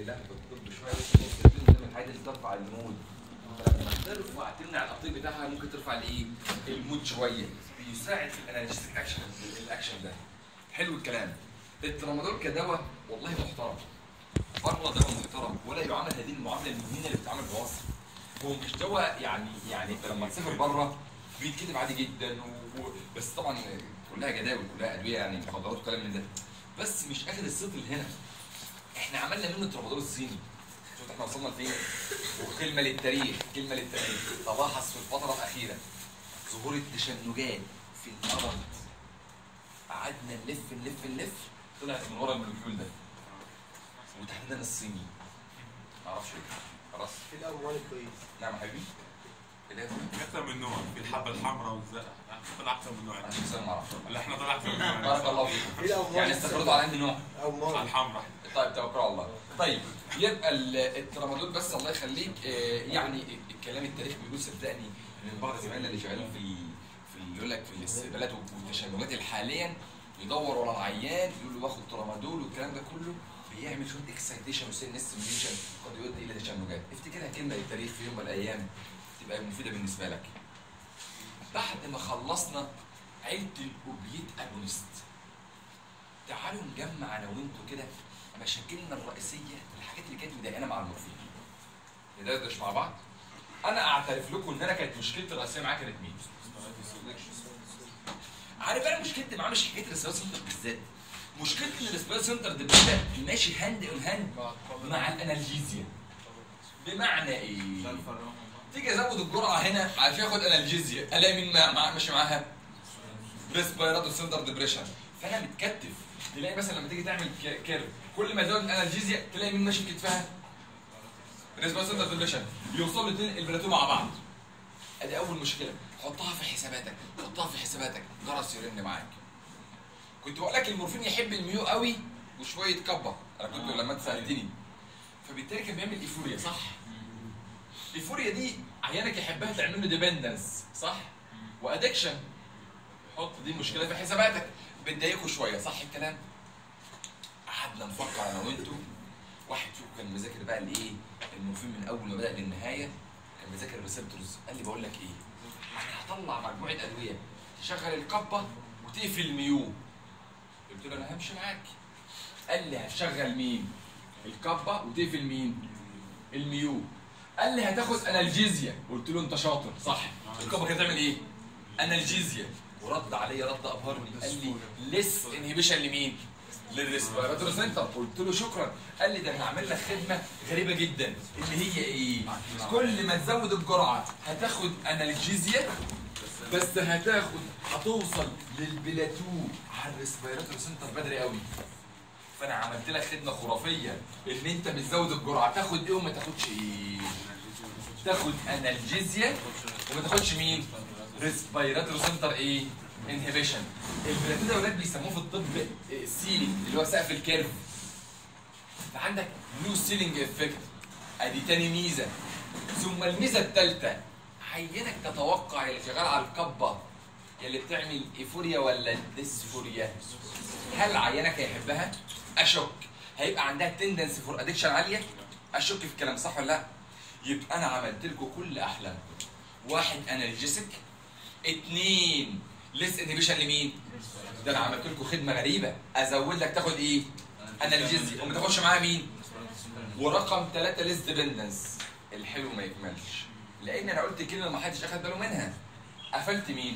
لا في الطب شويه بس من الحاجات اللي ترفع المود فلما ترفع تمنع الابطيل بتاعها ممكن ترفع الايه؟ المود شويه بيساعد في الانالجيستيك اكشن الاكشن ده حلو الكلام الترامادول كدواء والله محترم بره دواء محترم ولا يعامل هذه المعامله المهينه اللي بتتعامل في مصر هو مش دواء يعني يعني انت لما تسافر بره بيتكتب عادي جدا و... و- بس طبعا كلها جداول كلها ادويه يعني مخدرات وكلام من ده بس مش اخد الصيت اللي هنا احنا عملنا منه الترامادول الصيني شفت احنا وصلنا لفين وكلمه للتاريخ كلمه للتاريخ تلاحظ في الفتره الاخيره ظهور التشنجات في الارض قعدنا نلف نلف نلف طلعت من ورا المولكيول ده وتحديدا الصيني معرفش ليه خلاص في الأول كويس نعم يا حبيبي ايه ده اكثر من نوع في الحبه الحمراء والزرقاء طلع اكثر من نوع انا شخصيا ما اعرفش لا احنا طلع اكثر من نوع بارك الله فيك في الأول يعني استقرتوا على انهي نوع أو مال الحمراء طيب توكل على الله طيب يبقى ال- الترامادول بس الله يخليك آه، يعني الكلام التاريخ بيقول صدقني من بعض زمايلنا اللي شغالين في ال- في ال- يقول لك في الاستقبالات والتشنجات اللي حاليا يدور ورا العيان يقول له واخد ترامادول والكلام ده كله بيعمل شويه اكسايتيشن وسن ستيميوليشن قد يؤدي الى تشنجات افتكرها كلمه للتاريخ في يوم من الايام تبقى مفيده بالنسبه لك بعد ما خلصنا عيله الاوبيت اجونست تعالوا نجمع انا وانتوا كده مشاكلنا الرئيسيه الحاجات اللي كانت مضايقانا مع المورفين ندردش مع بعض انا اعترف لكم ان انا كانت مشكلتي الرئيسيه معاه كانت مين؟ عارف انا مشكلتي معاه مش حكايه الريسبيرال سنتر بالذات مشكلتي ان الريسبيرال سنتر ده بيبقى ماشي هاند اون هاند مع الانالجيزيا بمعنى ايه؟ تيجي ازود الجرعه هنا عشان اخد انالجيزيا الاقي مين مع- مع- ماشي معاها؟ ريسبيراتو سنتر ديبريشن فانا متكتف تلاقي مثلا لما تيجي تعمل ك- كيرف كل ما ازود الانالجيزيا تلاقي مين ماشي بكتفها؟ ريسبيراتو سنتر ديبريشن يوصلوا الاثنين البلاتو مع بعض ادي اول مشكله حطها في حساباتك حطها في حساباتك جرس يرن معاك كنت بقول لك المورفين يحب الميو قوي وشويه كبه انا كنت لما انت سالتني فبالتالي كان بيعمل ايفوريا صح الايفوريا دي عيانك يحبها تعمل له ديبندنس صح وادكشن حط دي مشكله في حساباتك بتضايقكوا شويه صح الكلام قعدنا نفكر انا وانتوا واحد فيكم كان مذاكر بقى الايه المورفين من اول ما بدا للنهايه كان مذاكر الريسبتورز قال لي بقول لك ايه انا هطلع مجموعه ادويه تشغل الكبه وتقفل الميو قلت له انا همشي معاك قال لي هتشغل مين الكبه وتقفل مين الميو قال لي هتاخد انالجيزيا قلت له انت شاطر صح الكبه كانت تعمل ايه انالجيزيا ورد عليا رد ابهرني قال لي لس انهبيشن لمين للريسبيراتور سنتر قلت له شكرا قال لي ده انا هعمل لك خدمه غريبه جدا اللي هي ايه كل ما تزود الجرعه هتاخد انالجيزيا بس هتاخد هتوصل للبلاتو على الريسبيراتور سنتر بدري قوي فانا عملت لك خدمه خرافيه ان انت بتزود الجرعه تاخد ايه وما تاخدش ايه تاخد انالجيزيا وما تاخدش مين ريسبيراتور سنتر ايه انهبيشن البلاتو ده ولاد بيسموه في الطب سيلينج اللي هو سقف الكيرف فعندك نو سيلينج افكت ادي تاني ميزه ثم الميزه الثالثه عينك تتوقع اللي شغال على الكبه اللي بتعمل ايفوريا ولا ديسفوريا هل عينك هيحبها؟ اشك هيبقى عندها تندنسي فور ادكشن عاليه اشك في الكلام صح ولا لا؟ يبقى انا عملت لكم كل احلامكم واحد انالجيسك اثنين ليس انهبيشن لمين؟ ده انا عملت لكم خدمه غريبه ازود لك تاخد ايه؟ انالجيزيا وما تاخدش معاها مين؟ ورقم ثلاثة ليس ديبندنس الحلو ما يكملش لان انا قلت كلمه ما حدش اخد باله منها قفلت مين؟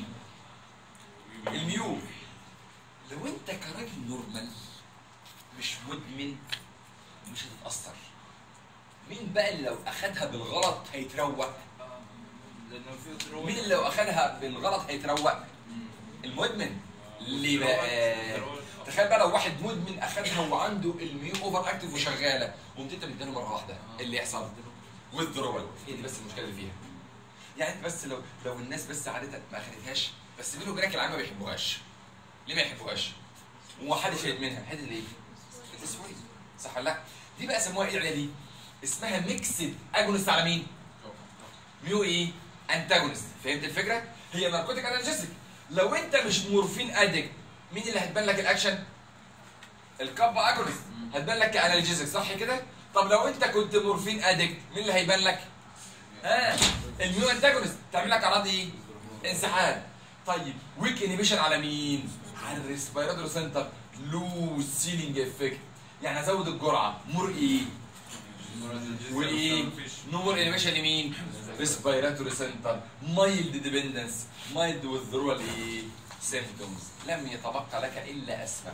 الميو لو انت كراجل نورمال مش مدمن مش هتتاثر مين بقى اللي لو اخدها بالغلط هيتروق لانه في دروب مين اللي لو اخدها بالغلط هيتروق المدمن ليه بقى تخيل بقى لو واحد مدمن اخدها وعنده الميو اوفر اكتف وشغاله وقمت انت مديله مره واحده إيه اللي يحصل ويذرول هي دي بس المشكله اللي فيها يعني انت بس لو لو الناس بس عادة ما اخدتهاش بس بيني وبينك العيال ما بيحبوهاش ليه ما يحبوهاش ومحدش هيدمنها حته ليه التسويق صح ولا لا دي بقى سموها ايه العيله دي اسمها ميكسد اجونست على مين ميو ايه انتاجونست فهمت الفكره هي ناركوتيك انالجيسيك لو انت مش مورفين ادك مين اللي هتبان لك الاكشن الكابا اجونست هتبان لك كانالجيسيك صح كده طب لو انت كنت مورفين ادكت مين اللي هيبان لك؟ ها الميو انتاجونست تعمل لك اعراض ايه؟ انسحاب طيب ويك انيبيشن على مين؟ على الريسبيراتوري سنتر لو سيلينج افكت يعني ازود الجرعه مور ايه؟ وايه؟ نور انيبيشن لمين؟ ريسبيراتوري سنتر مايلد ديبندنس مايلد وذرول ايه؟ سيمبتومز لم يتبقى لك الا اسماء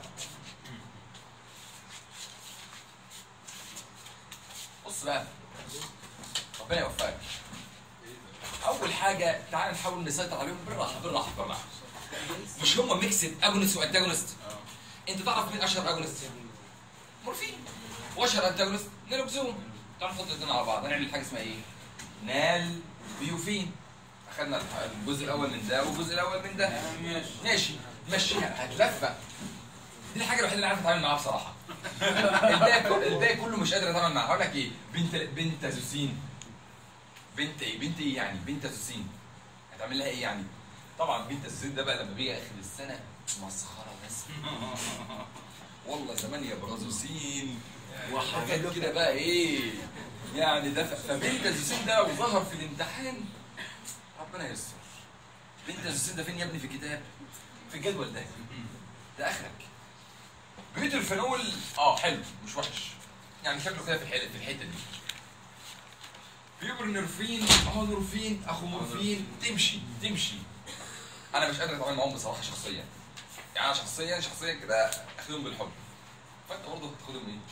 بص بقى ربنا يوفقك اول حاجه تعال نحاول نسيطر عليهم بالراحه بالراحه بالراحه مش هم ميكسد اجونست وانتاجونست انت تعرف مين اشهر اجونست مورفين واشهر انتاجونست نالوكسون تعال نحط الاثنين على بعض هنعمل حاجه اسمها ايه نال بيوفين اخذنا الجزء الاول من ده والجزء الاول من ده ماشي ماشي مشيها هتلفق دي الحاجه الوحيده اللي عارف اتعامل معاها بصراحه الباقي كل- الباقي كله مش قادر اتعامل معاه هقول لك ايه بنت بنت زوسين بنت ايه بنت ايه يعني بنت زوسين هتعمل لها ايه يعني طبعا بنت زوسين ده بقى لما بيجي اخر السنه مسخره بس والله زمان يا برازوسين وحاجات كده بقى ايه يعني ده ف- فبنت زوسين ده وظهر في الامتحان ربنا يستر بنت زوسين ده فين يا ابني في الكتاب في الجدول ده ده اخرك بيوت الفينول اه حلو مش وحش يعني شكله كده في الحته في الحته دي بيوبرنورفين اه نورفين اخو مورفين تمشي تمشي انا مش قادر اتعامل معاهم بصراحه شخصيا يعني انا شخصيا شخصيا كده اخدهم بالحب فانت برضه هتاخدهم ايه؟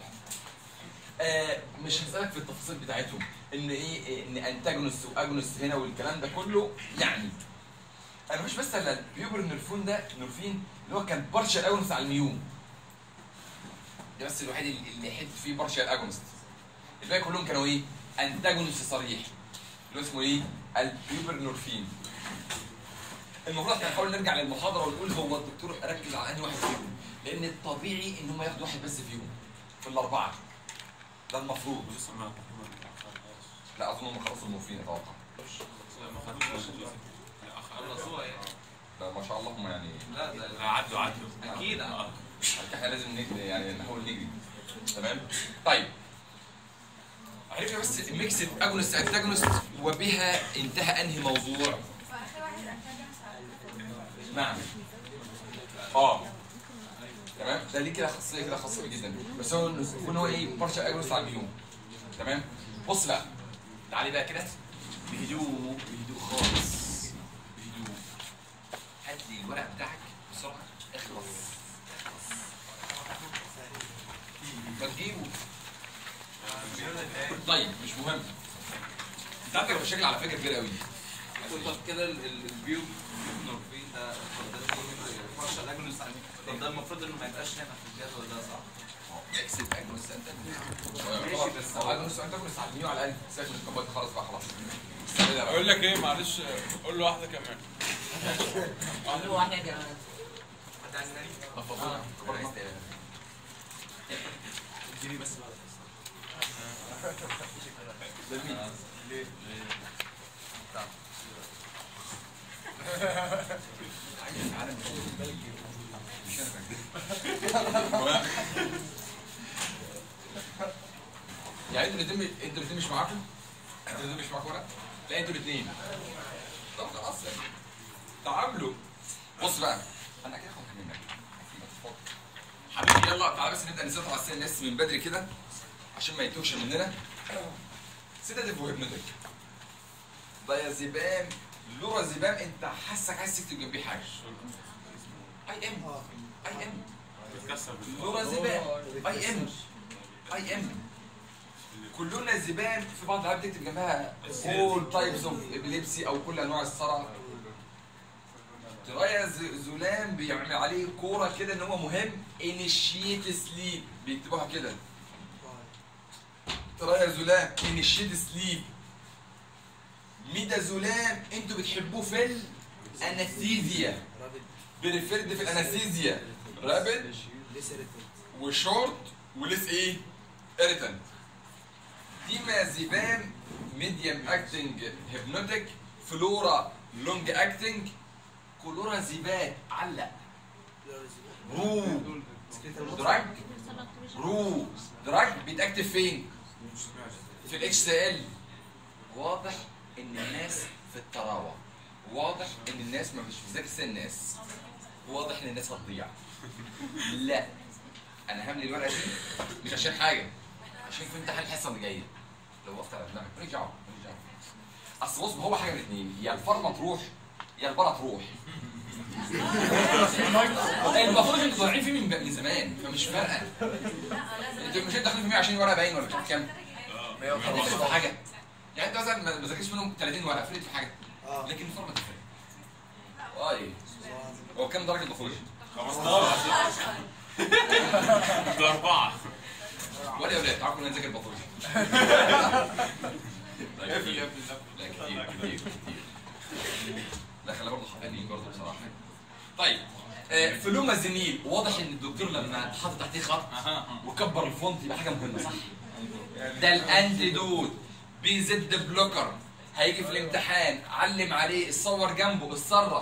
آه مش هسألك في التفاصيل بتاعتهم ان ايه إيه، ان انتاجونست واجونست هنا والكلام ده كله يعني انا مش بس على البيوبر نورفين ده نورفين اللي هو كان بارشال اجونست على الميوم ده بس الوحيد اللي اللي حد فيه بارشال اجونست الباقي كلهم كانوا ايه؟ انتاجونست صريح اللي هو اسمه ايه؟ البيوبر نورفين المفروض احنا نحاول نرجع للمحاضره ونقول هو الدكتور ركز على انهي واحد فيهم لان الطبيعي ان هم ياخدوا واحد بس فيهم في الاربعه ده المفروض لسه ما لا اظن هم خلصوا المورفين اتوقع ما خدوش لا أخ- خلصوها يعني لا ما شاء الله هم يعني لا ده لا عدوا عدوا اكيد آه. احنا لازم نجري يعني نحاول نجري تمام طيب عرفنا بس ميكسد اجونست انتاجونست وبها انتهى انهي موضوع واخر واحد انتاجونست على نعم اه تمام ده ليه كده خاصيه كده خاصه بيه جدا بس هو إنه يكون هو ايه بارشا اجونست على الميوم تمام بص بقى تعالي بقى كده بهدوء بهدوء خالص بهدوء هات لي الورق بتاعك بسرعه اخلص اخلص ما تجيبه طيب مش مهم انت عندك مشاكل على فكره كبيره قوي طب كده ال- ال- البيو نورفين ده طب ده فرشه الاجنس عليه طب ده المفروض انه ما يبقاش هنا في الجدول ده صح؟ اكسب اجنس انت ماشي، بس هو اجنس انت اجنس على الميو على الاقل سيبك من الكوبايت خلاص بقى خلاص استنى بقى. اقول لك ايه معلش قول له واحده كمان عنده واحدة كمان خفضونا. كبار الناس تاني. ده مين؟ عايز عالم مش انا يعني انتوا الاثنين انتوا الاثنين مش معاكم؟ انتوا الاثنين مش معاكم ورق؟ لا انتوا الاثنين طب خلاص يعني تعاملوا بص بقى انا كده اخد منك حبيبي يلا تعالى بس نبدا نسيطر على السن الناس من بدري كده عشان ما يتوهش مننا سيداتيف وهيبنوتيك دايازيبام لورازيبام انت حاسك عايز تكتب جنبيه حاجه اي ام اي ام بتكسر بالفضل. لورازيبام اي ام اي ام كلنا زبام في بعض العيال بتكتب جنبها all types of epilepsy او كل انواع الصرع ترايا ز- زولام بيعمل عليه كوره كده ان هو مهم initiate sleep بيكتبوها كده ترايا زولام initiate sleep ميدا زولام انتوا بتحبوه في الانستيزيا بريفيرد في الانستيزيا رابد وشورت وليس ايه اريتنت ديمازيبام ميديم اكتنج هيبنوتيك فلورا لونج اكتنج كلورا زيبات علق رو دراج رو دراج بتاكتف فين في الاتش سي ال واضح ان الناس في الطراوه واضح ان الناس ما مش بتذاكر زي الناس واضح ان الناس هتضيع لا انا هملي الورقه دي مش عشان حاجه عشان في امتحان الحصه اللي جايه لو وقفت على دماغك ماليش دعوه ماليش دعوه اصل بص ما هو حاجه من الاثنين يا الفرمه تروح يا البره تروح المفروض انتوا طالعين فيه من من زمان فمش فارقه انتوا مش داخلين في 120 ورقه باين ولا مش عارف كام هتفرق في حاجه يعني انت مثلا ما ما ذاكرش منهم 30 ورقه فرقت في حاجه اه لكن الفورمه تفرق اه ايه هو كام درجه دخول 15 ده أربعة ولا يا ولاد تعالوا كلنا نذاكر باثولوجي لا كتير لا كتير كتير كتير لا خلينا برضه حقانيين برضه بصراحه طيب آه، فلوما زميل واضح ان الدكتور لما حط تحتيه خط وكبر الفونت يبقى حاجه مهمه صح؟ ده الانتيدوت بي زد بلوكر هيجي في الامتحان علم عليه اتصور جنبه اتصرف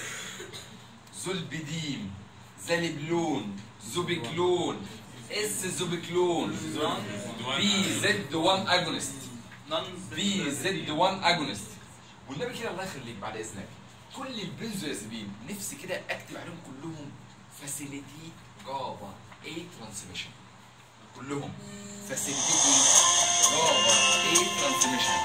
زولبيديم زالبلون زوبيكلون اس زوبيكلون بي زد 1 اجونست بي زد 1 اجونست والنبي كده الله يخليك بعد اذنك كل البنزوازيبين نفسي كده اكتب عليهم كلهم فاسيليتي جافا اي ترانسميشن كلهم فاسيليتي جافا اي ترانسميشن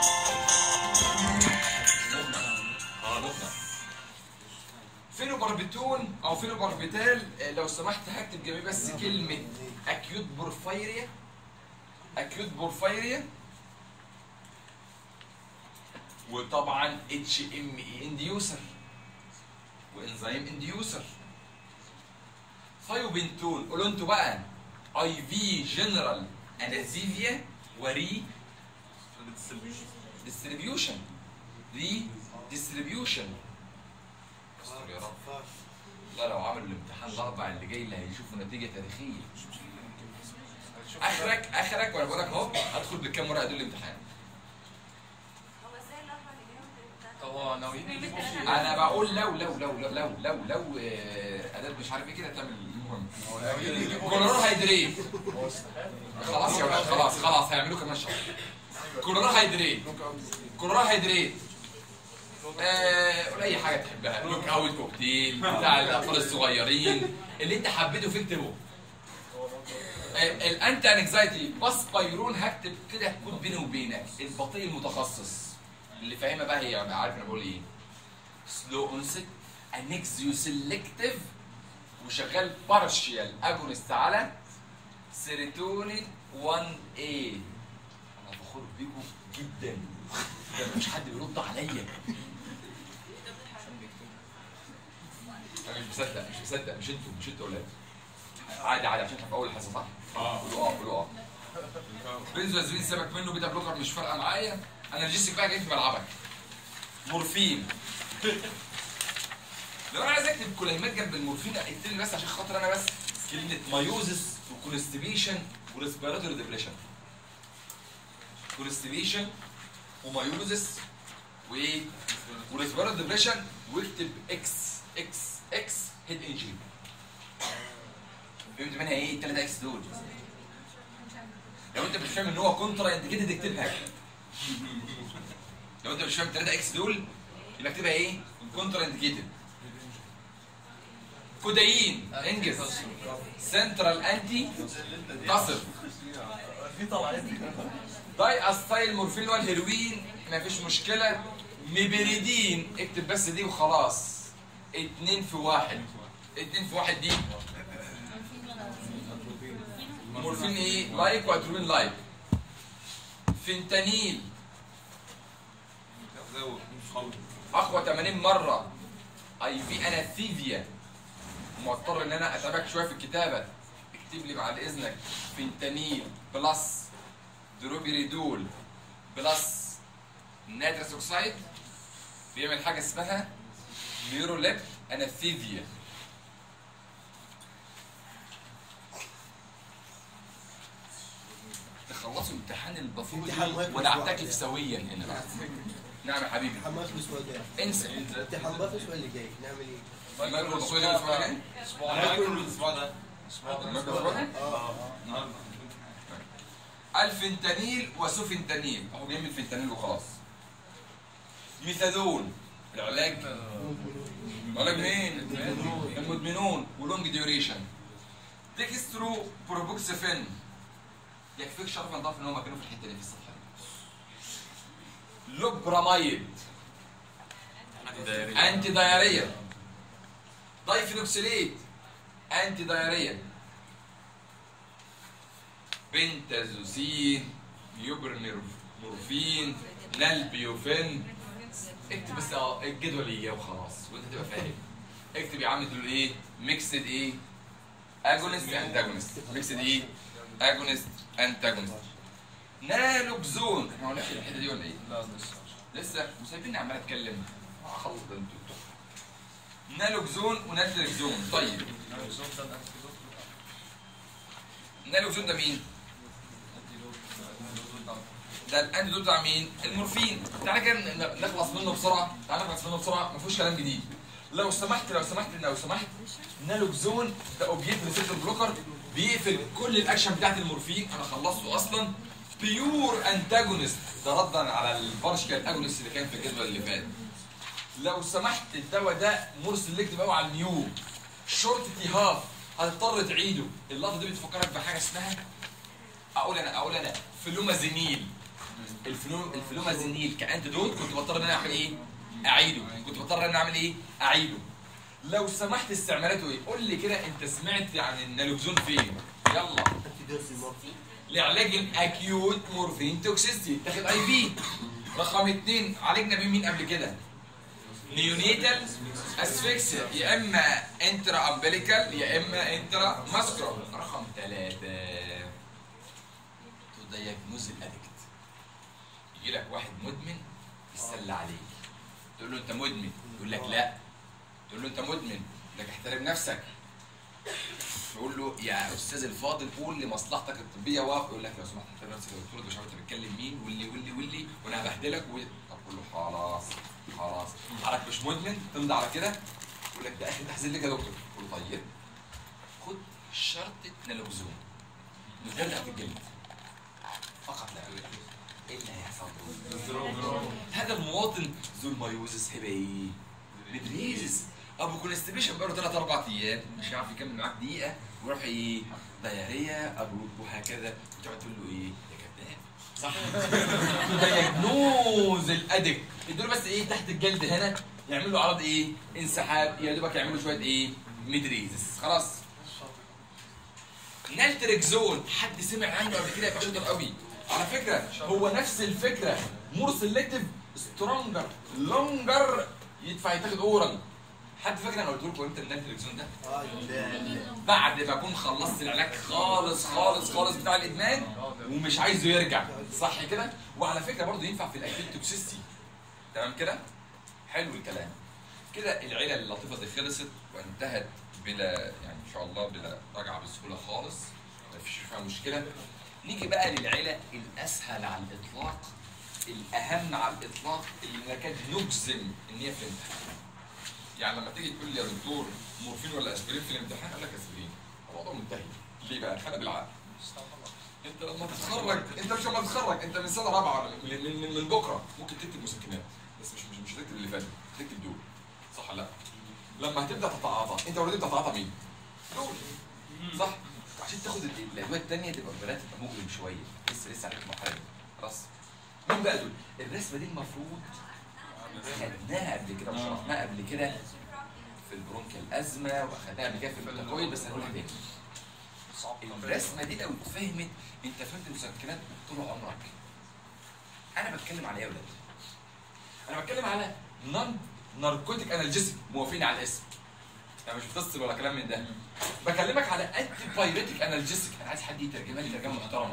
اه مقنع فينوباربيتون او فينوباربيتال آه، لو سمحت هكتب جنبيه بس كلمه اكيوت بورفايريا اكيوت بورفايريا وطبعا اتش ام اي انديوسر وانزيم انديوسر ثايوبنتون قولوا انتوا بقى اي في جنرال انازيفيا وري ديستريبيوشن ري ديستريبيوشن استر يا رب لا لو عملوا الامتحان الاربع اللي جاي اللي هيشوفوا نتيجه تاريخيه اخرك اخرك وانا بقول لك اهو هدخل بالكام ورقه دول الامتحان هو ازاي الاربع اللي جايين طب هو ناويين انا بقول لو لو لو لو لو لو لو آه، اداه مش عارف ايه كده تعمل المهم كولورار هيدريت خلاص يا ولاد خلاص خلاص هيعملوا كمان شهر كولورار هيدريت كولورار هيدريت آه، قول اي حاجه تحبها لوك اوت كوكتيل بتاع الاطفال الصغيرين اللي انت حبيته فيه اكتبه آه، الانتي انكزايتي بس بايرون هكتب كده كود بيني وبينك البطيء المتخصص اللي فاهمها بقى هي عارف انا بقول ايه سلو اونست انكزيو سيلكتيف وشغال بارشيال اجونست على سيروتونين 1 a انا فخور بيكم جدا ده مفيش حد بيرد عليا انا مش مصدق مش مصدق مش انتوا مش انتوا اولاد عادي عادي عشان احنا في اول الحصه صح؟ اه قولوا اه قولوا اه بنزوازين سيبك منه بيتا بلوكر مش فارقه معايا انا الجيسك بقى جاي في ملعبك مورفين لو انا عايز اكتب كلمات جنب المورفين اكتب لي بس عشان خاطر انا بس كلمه مايوزس وكونستيبيشن وريسبيراتوري ديبريشن كونستيبيشن ومايوزس وايه وريسبيراتوري ديبريشن واكتب اكس اكس اكس هيد انجري فهمت منها ايه الثلاث اكس دول لو انت مش فاهم ان هو كونترا انديكيتد اكتبها لو انت مش فاهم الثلاثه اكس دول يبقى اكتبها ايه كونترا انديكيتد كودايين انجز سنترال انتي تصف داي استايل مورفين والهيروين مفيش مشكله ميبريدين اكتب بس دي وخلاص اتنين في واحد اتنين في واحد دي مورفين ايه لايك واتروبين لايك فنتانيل اقوى 80 مره اي في اناثيفيا مضطر ان انا اتابعك شويه في الكتابه اكتب لي بعد اذنك فنتانيل بلس دروبيريدول بلس ناترس اوكسايد بيعمل حاجه اسمها ميروليب اناثيفيا تخلصوا امتحان الباثولوجي امتحان مايكرو وانا سكوات. اعتكف سويا هنا نعم يا حبيبي حماس الاسبوع الجاي انسى امتحان بقى الاسبوع اللي جاي نعمل ايه؟ مايكرو الباثولوجي الاسبوع الجاي هناكل الاسبوع ده المايكرو الأسبوع الجاي؟ اه النهارده الفنتانيل وسوفنتانيل اهو جاي من الفنتانيل وخلاص ميثادون العلاج علاج مين؟ المدمنون ولونج ديوريشن ديكسترو بروبوكسفين يكفيك شرف نضاف ان هو مكانه في الحته دي في الصفحه دي لوبرامايد انتي دايريه دايفينوكسيليت انتي دايريه بنتازوسين يوبرنورفين نالبيوفين اكتب بس اه الجدول يجي وخلاص وانت تبقى فاهم اكتب يا عم دول ايه ميكسد ايه اجونست انتاجونست ميكسد ايه اجونست انتاجونست نالوكزون احنا هنحكي الحته دي ولا ايه؟ لا لسه لسه وسايبيني عمال اتكلم خلص ده انتوا نالوكزون ونالتريكزون طيب نالوكزون ده مين؟ ده الانتيدوت بتاع مين؟ المورفين تعالى كده ن- نخلص منه بسرعه تعالى نخلص منه بسرعه ما فيهوش كلام جديد لو سمحت لو سمحت لو سمحت نالوكزون ده اوبجيت ريسبتور بلوكر بيقفل كل الاكشن بتاعت المورفين انا خلصته اصلا بيور انتاجونست ده ردا على البارشكال اجونست اللي كان في الجدول اللي فات لو سمحت الدواء ده مور سيلكتيف قوي على النيو شورت تي هاف هتضطر تعيده اللقطه دي بتفكرك بحاجه اسمها اقول انا اقول انا فلومازينيل الفلو الفلومازينيل كانتيدوت كنت بضطر ان انا اعمل ايه؟ اعيده كنت بضطر ان انا اعمل ايه؟ اعيده لو سمحت استعمالاته ايه؟ قول لي كده انت سمعت عن النالوكزون فين؟ يلا انتي المورفين لعلاج الاكيوت مورفين توكسيستي تاخد اي في رقم اثنين عالجنا بيه مين قبل كده؟ نيونيتال اسفكسيا يا اما انترا امبليكال يا اما انترا ماسكرا رقم ثلاثة تو دايجنوز الادكت يجي لك واحد مدمن يسلى عليك تقول له انت مدمن يقول لك لا تقول له انت مدمن يقول لك احترم نفسك تقول له يا استاذ الفاضل قول لمصلحتك الطبيه واقف يقول لك لو سمحت احترم نفسك يا دكتور مش عارف انت بتكلم مين واللي واللي واللي وانا هبهدلك و... طب قول له خلاص خلاص حضرتك مش مدمن تمضي على كده يقول لك ده اخر تحذير لك يا دكتور قول له طيب خد شرطه نالوكزون مجرد في الجلد فقط لا غير ايه اللي هيحصل هذا المواطن ذو المايوزس هيبقى ايه؟ مدريزس ابو كونستيبيشن بقاله 3 4 ايام مش هيعرف يكمل معاك دقيقه ويروح ايه؟ دايريه ابو وهكذا وتقعد تقول له ايه؟ يا كذاب صح دايجنوز الادك ادوا له بس ايه تحت الجلد هنا يعمل له عرض ايه؟ انسحاب يا دوبك يعمل له شويه ايه؟ مدريزس خلاص نالتريكزون حد سمع عنه قبل كده يبقى شاطر قوي على فكره هو نفس الفكره مور سيلكتيف سترونجر لونجر يدفع يتاخد اورال حد فاكر انا قلت لكم امتى النالتريكزون ده؟ اه ده بعد ما اكون خلصت العلاج خالص خالص خالص بتاع الادمان ومش عايزه يرجع صح كده وعلى فكره برضه ينفع في الاكيد توكسيستي تمام كده حلو الكلام كده العيله اللطيفه دي خلصت وانتهت بلا يعني ان شاء الله بلا رجعه بسهوله خالص مفيش فيها مشكله نيجي بقى للعيله الاسهل على الاطلاق الاهم على الاطلاق اللي نكاد نجزم ان هي في الامتحان يعني لما تيجي تقول لي يا دكتور مورفين ولا اسبرين في الامتحان اقول لك اسبرين الموضوع منتهي ليه بقى؟ خلق بالعقل انت لما تتخرج انت مش لما تتخرج انت من سنه رابعه من, من, من, من بكره ممكن تكتب مسكنات بس مش مش مش هتكتب اللي فات تكتب دول صح ولا لا؟ لما هتبدا تتعاطى انت اوريدي بتتعاطى مين؟ دول صح؟ عشان تاخد ال- الادويه الثانيه تبقى البنات تبقى مجرم شويه لسه لسه عليك مرحله خلاص مين بقى دول؟ الرسمه دي المفروض خدناها قبل كده وشرحناها قبل كده في البرونكيال ازمه واخدناها قبل كده في البروتوكول بس هنقولها تاني الرسمه دي لو اتفهمت انت فهمت المسكنات طول عمرك انا بتكلم على ايه يا ولاد؟ انا بتكلم على نون ناركوتيك انالجيسيك موافقين على الاسم انا مش بفصل ولا كلام من ده بكلمك على انتي بايريتيك انالجيسيك انا عايز حد يترجمها لي ترجمه محترمه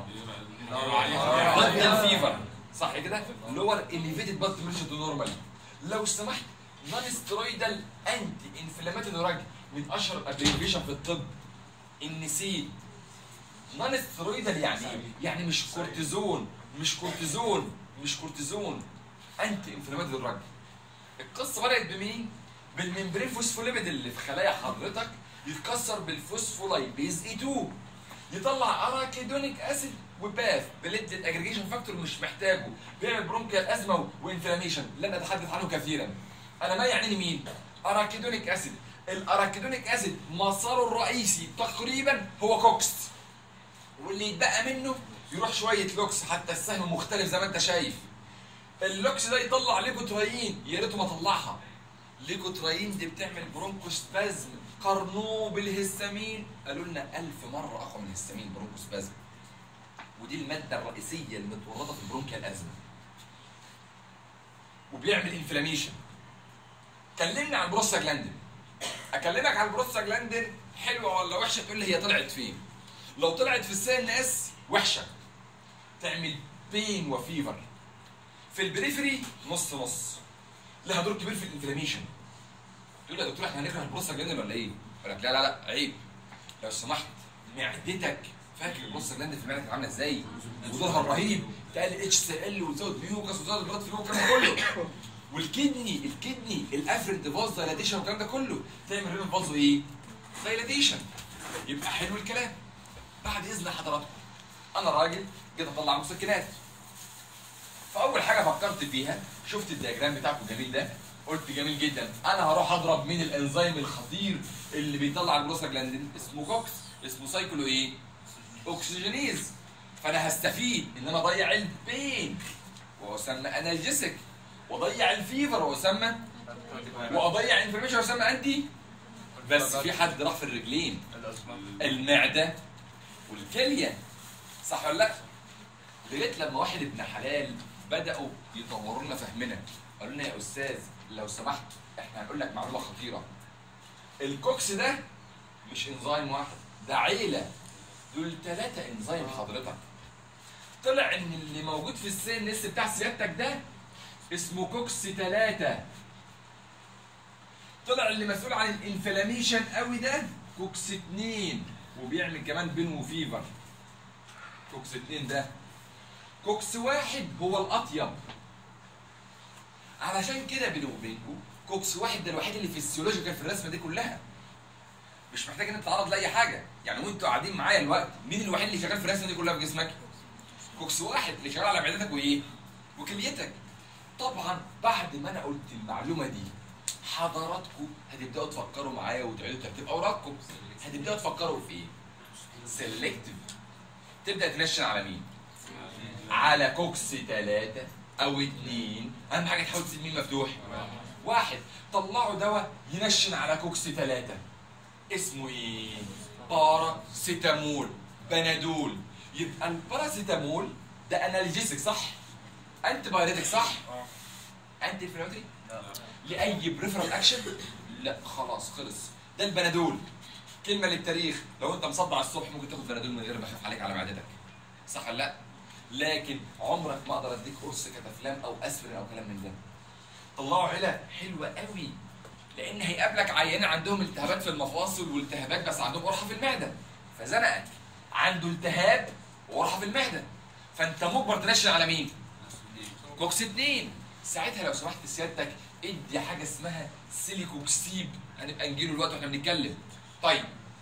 ضد الفيفر صح كده؟ لور اليفيتد بلاد تمبريتشر تو نورمال لو سمحت نون سترويدال انتي انفلاماتوري دراج من اشهر ابريفيشن في الطب النسيد نون سترويدال يعني ايه؟ يعني مش كورتيزون مش كورتيزون مش كورتيزون انتي انفلاماتوري دراج القصه بدات بمين؟ بالممبرين فوسفوليبيد اللي في خلايا حضرتك يتكسر بالفوسفولايبيز اي 2 يطلع اراكيدونيك اسيد وباث بليتد اجريجيشن فاكتور مش محتاجه بيعمل برونكيال ازمه وانفلاميشن لن اتحدث عنه كثيرا انا ما يعنيني مين اراكيدونيك اسيد الاراكيدونيك اسيد مساره الرئيسي تقريبا هو كوكس واللي يتبقى منه يروح شويه لوكس حتى السهم مختلف زي ما انت شايف اللوكس ده يطلع ليكوترايين يا ريته ما طلعها ليكوترايين دي بتعمل برونكوسبازم قارنوه بالهستامين قالوا لنا ألف مرة أقوى من الهستامين برونكوسبازم ودي المادة الرئيسية المتورطة في البرونكيال أزمة وبيعمل انفلاميشن كلمنا عن البروستاجلاندين اكلمك عن البروستاجلاندين حلوه ولا وحشه تقول لي هي طلعت فين لو طلعت في السي ان اس وحشه تعمل بين وفيفر في البريفري نص نص لها دور كبير في الانفلاميشن تقول لي يا دكتور احنا هنكره البروستاجلاندين ولا ايه؟ يقول لك لا لا لا عيب لو سمحت معدتك فاكر البروستاجلاندين في المعده كانت عامله ازاي؟ ودورها الرهيب تقلل اتش سي ال وتزود ميوكس وتزود البلاد فلو والكلام ده كله والكدني الكدني الافرنت فاز دايلاتيشن والكلام ده كله تعمل رينال فازو ايه؟ دايلاتيشن يبقى حلو الكلام بعد اذن حضراتكم انا راجل جيت اطلع مسكنات فاول حاجه فكرت فيها شفت الدياجرام بتاعكم الجميل ده قلت جميل جدا انا هروح اضرب مين الانزيم الخطير اللي بيطلع البروستاجلاندين اسمه كوكس اسمه سايكلو ايه؟ اوكسجينيز فانا هستفيد ان انا اضيع البين واسمى انالجيسك واضيع الفيفر واسمى واضيع انفلاميشن واسمى انتي بس في حد راح في الرجلين المعده والكليه صح ولا لا؟ لغايه لما واحد ابن حلال بداوا يطوروا لنا فهمنا قالوا لنا يا استاذ لو سمحت احنا هنقول لك معلومه خطيره الكوكس ده مش انزيم واحد ده عيله دول ثلاثه انزيم حضرتك طلع ان اللي موجود في السي ان اس بتاع سيادتك ده اسمه كوكس 3 طلع اللي مسؤول عن الانفلاميشن قوي ده كوكس 2 وبيعمل كمان بين وفيفر كوكس 2 ده كوكس واحد هو الاطيب علشان كده بيني وبينكم كوكس واحد ده الوحيد اللي فيسيولوجيكال في الرسمه دي كلها مش محتاج ان انت تتعرض لاي حاجه يعني وانتوا قاعدين معايا الوقت مين الوحيد اللي شغال في الرسمه دي كلها في جسمك كوكس واحد اللي شغال على معدتك وايه وكليتك طبعا بعد ما انا قلت المعلومه دي حضراتكم هتبداوا تفكروا معايا وتعيدوا ترتيب اوراقكم هتبداوا تفكروا في ايه سيلكتيف تبدا تنشن على مين على كوكس ثلاثة او اتنين اهم حاجه تحاول تسيب مين مفتوح واحد طلعوا دواء ينشن على كوكس ثلاثة اسمه ايه باراسيتامول بنادول يبقى الباراسيتامول ده انالجيسك صح انتي بايريتك صح انتي انفلاماتوري لاي بريفرال اكشن لا خلاص خلص ده البنادول كلمه للتاريخ لو انت مصدع الصبح ممكن تاخد بنادول من غير ما اخاف عليك على معدتك صح ولا لا لكن عمرك ما اقدر اديك قرص كتافلام او اسبرين او كلام من ده طلعوا علا حلوه قوي لان هيقابلك عيانين عندهم التهابات في المفاصل والتهابات بس عندهم قرحه في المعده فزنقك عنده التهاب وقرحه في المعده فانت مجبر تنشن على مين؟ كوكس 2 ساعتها لو سمحت سيادتك ادي حاجه اسمها سيليكوكسيب هنبقى نجيله الوقت واحنا بنتكلم طيب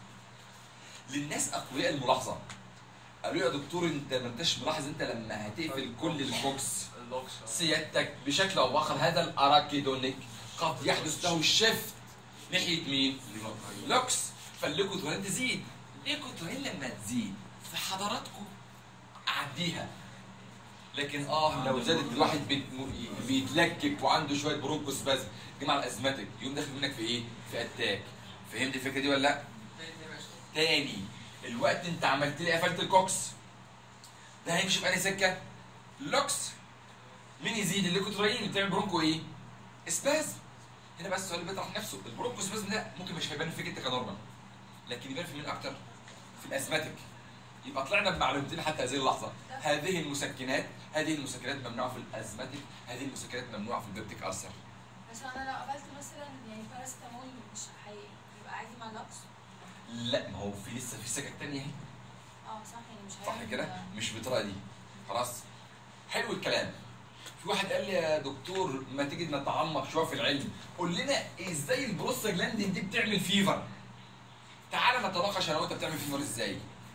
للناس اقوياء الملاحظه قالوا لي يا دكتور انت ما انتش ملاحظ انت لما هتقفل كل الكوكس سيادتك بشكل او باخر هذا الاراكيدونيك قد يحدث له الشفت ناحيه مين؟ لوكس فالليكوترين تزيد الليكوترين لما تزيد في حضراتكم اعديها لكن اه لو زادت الواحد بيت- بيتلكك وعنده شويه برونكوس بس جماعه الازماتيك يقوم داخل منك في ايه؟ في اتاك فهمت الفكره دي ولا لا؟ تاني الوقت انت عملت لي قفلت الكوكس ده هيمشي في انهي سكه؟ لوكس مين يزيد الليكوترين اللي بتعمل برونكو ايه؟ اسباز هنا بس السؤال اللي بيطرح نفسه البرونكو اسباز ده ممكن مش هيبان فيك انت كنورمال لكن يبان في مين اكتر؟ في الازماتيك يبقى طلعنا بمعلومتين حتى هذه اللحظه هذه المسكنات هذه المسكنات ممنوعه في الازماتيك هذه المسكنات ممنوعه في البيبتيك ألسر بس انا لو قبلت مثلا يعني باراسيتامول مش هيبقى عادي مع اللوكس لا ما هو في لسه في سكك تانية اهي اه صح يعني مش صح هيعمل- كده مش بالطريقه دي خلاص حلو الكلام في واحد قال لي يا دكتور ما تيجي نتعمق شويه في العلم قول لنا ازاي البروستاجلاندين دي بتعمل فيفر تعالى نتناقش انا وانت بتعمل فيفر ازاي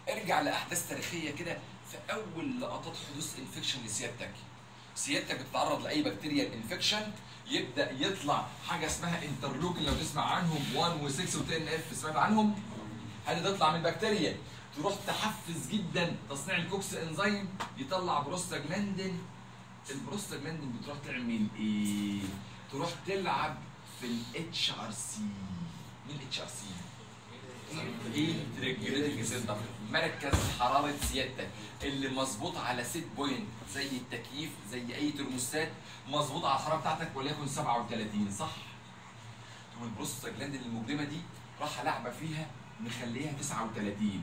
ارجع لاحداث تاريخيه كده في اول لقطات حدوث انفكشن لسيادتك سيادتك بتتعرض لاي بكتيريا انفكشن يبدا يطلع حاجه اسمها انترلوكين لو تسمع عنهم 1 و6 و10 اف سمعت عنهم هذه تطلع من بكتيريا تروح تحفز جدا تصنيع الكوكس انزيم يطلع بروستاجلاندين البروستاجلاندين بتروح تعمل ايه؟ تروح تلعب في الاتش ار سي مين الاتش ار سي؟ ايه ريجوليتنج سنتر مركز حراره سيادتك اللي مظبوط على سيت بوينت زي التكييف زي اي ترموستات مظبوط على الحراره بتاعتك وليكن 37 صح؟ تقوم البروستاجلاندين المجرمه دي راح لعبه فيها مخليها 39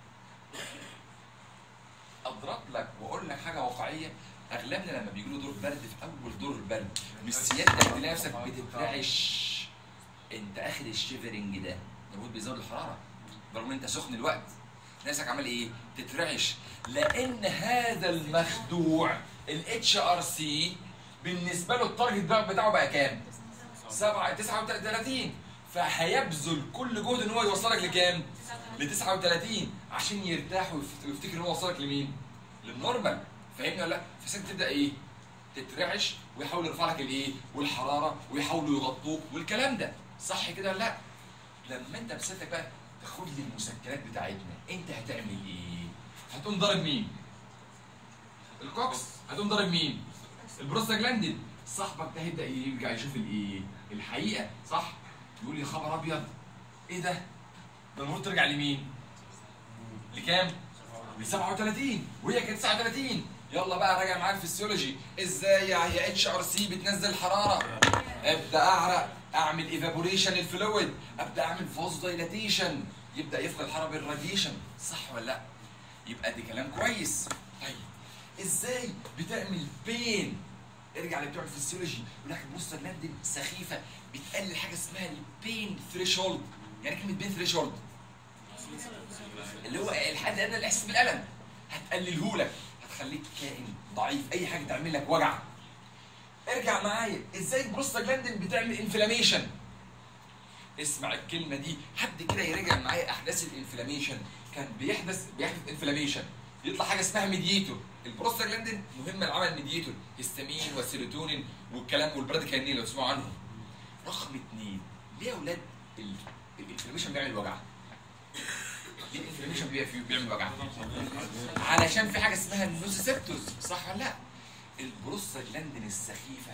اضرب لك واقول لك حاجه واقعيه اغلبنا لما بيجي له دور برد في اول دور البرد مش سيادتك تلاقي نفسك بتترعش انت اخد الشيفرنج ده المفروض بيزود الحراره رغم ان انت سخن الوقت نفسك عمال ايه تترعش لان هذا المخدوع الاتش ار سي بالنسبه له التارجت بتاعه بتاعه بقى كام 7 39 فهيبذل كل جهد ان هو يوصلك لكام ل 39 عشان يرتاح ويفت- ويفتكر ان هو وصلك لمين للنورمال فاهمني ولا لا فسنت تبدا ايه تترعش ويحاول يرفع لك الايه والحراره ويحاولوا يغطوك والكلام ده صح كده ولا لا لما انت بسيادتك بقى تاخد لي المسكنات بتاعتنا انت هتعمل ايه هتقوم ضارب مين الكوكس هتقوم ضارب مين البروستاجلاندين صاحبك ده هيبدا يرجع يشوف الايه الحقيقه صح يقول يا خبر ابيض ايه ده ده المفروض ترجع لمين لكام ل 37 وهي كانت 39 يلا بقى راجع معايا الفسيولوجي ازاي يا اتش ار سي بتنزل حراره ابدا اعرق اعمل ايفابوريشن الفلويد ابدا اعمل فوز دايلاتيشن يبدا يفقد الحراره بالراديشن صح ولا لا يبقى دي كلام كويس طيب ازاي بتعمل بين ارجع لبتوع الفسيولوجي يقول لك البروستاجلاندين سخيفه بتقلل حاجه اسمها البين ثريشولد يعني كلمه بين ثريشولد اللي هو الحد الادنى الاحساس بالالم هتقلله لك هتخليك كائن ضعيف اي حاجه تعمل لك وجع ارجع معايا ازاي البروستاجلاندين بتعمل انفلاميشن اسمع الكلمه دي حد كده يراجع معايا احداث الانفلاميشن كان بيحدث بيحدث انفلاميشن يطلع حاجه اسمها ميديتور البروستاجلاندين مهم العمل ميديتور هيستامين والسيروتونين والكلام والبراديكاينين لو تسمعوا عنهم رقم اثنين ليه يا اولاد ال- الانفلاميشن بيعمل وجع ليه الانفلاميشن بيبقى فيه بيعمل وجع علشان في حاجه اسمها النوزيسبتورز صح ولا لا البروستاجلاندين السخيفه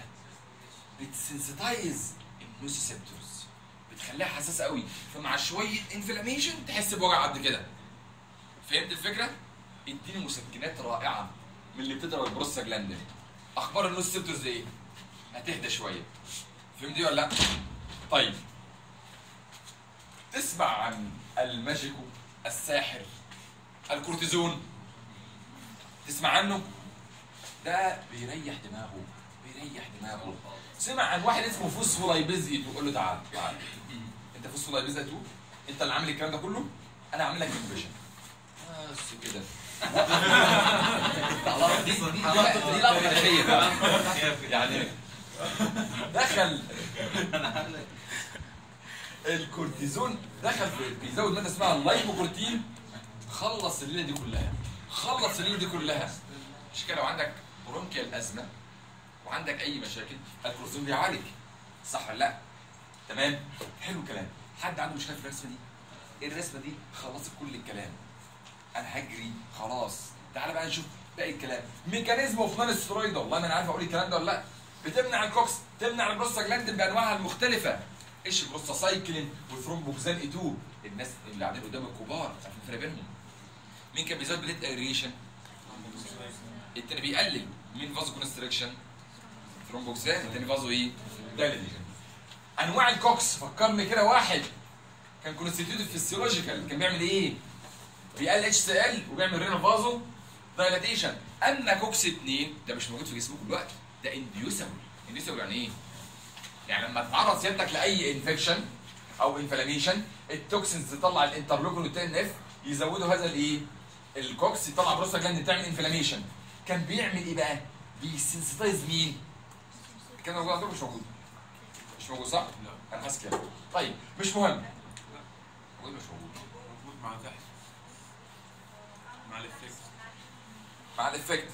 بتسنسيتايز النوزيسبتورز بتخليها حساسه قوي فمع شويه انفلاميشن تحس بوجع قد كده فهمت الفكره اديني مسكنات رائعه من اللي بتضرب البروستاجلاندين اخبار النوزيسبتورز ايه هتهدى شويه فهمت دي ولا لا طيب تسمع عن الماجيكو الساحر الكورتيزون تسمع عنه ده بيريح دماغه بيريح دماغه سمع عن واحد اسمه فوسفولايبيز ايتو قول له تعال تعال انت فوسفولايبيز ايتو انت اللي عامل الكلام ده كله انا عامل لك انفيشن بس كده خلاص دي دي دي دي لقطه تاريخيه بقى يعني دخل الكورتيزون دخل في بيزود ماده اسمها اللايبوكورتين خلص الليله دي كلها خلص الليله دي كلها مش كده لو عندك برونكيال ازمه وعندك اي مشاكل الكورتيزون بيعالج صح ولا لا؟ تمام حلو الكلام حد عنده مشكله في الرسمه دي الرسمه دي خلصت كل الكلام انا هجري خلاص تعالى بقى نشوف باقي الكلام ميكانيزم اوف نون سترويد والله ما انا عارف اقول الكلام ده ولا لا بتمنع الكوكس تمنع البروستاجلاندين بانواعها المختلفه ايش البروستاسايكلين والثرومبوكسان اي 2 الناس اللي قاعدين قدام الكبار عارفين الفرق بينهم مين كان بيزود بليت ايريشن التاني بيقلل مين فازو كونستريكشن ثرومبوكسان التاني فازو ايه دايليتيشن انواع الكوكس فكرني كده واحد كان كونستيتيوتيف فيسيولوجيكال كان بيعمل ايه بيقلل اتش سي ال وبيعمل رينال فازو دايلاتيشن اما كوكس 2 ده مش موجود في جسمك دلوقتي ده انديوسبل انديوسبل يعني ايه يعني لما تتعرض سيادتك لاي انفكشن او انفلاميشن التوكسينز تطلع الانترلوكين والتي اف يزودوا هذا الايه الكوكس يطلع بروستاجلاند تعمل انفلاميشن كان بيعمل ايه بقى بيسنسيتايز مين كان موجود عندكم مش موجود مش موجود صح انا حاسس كده طيب مش مهم موجود مش موجود موجود مع تحت مع الافكت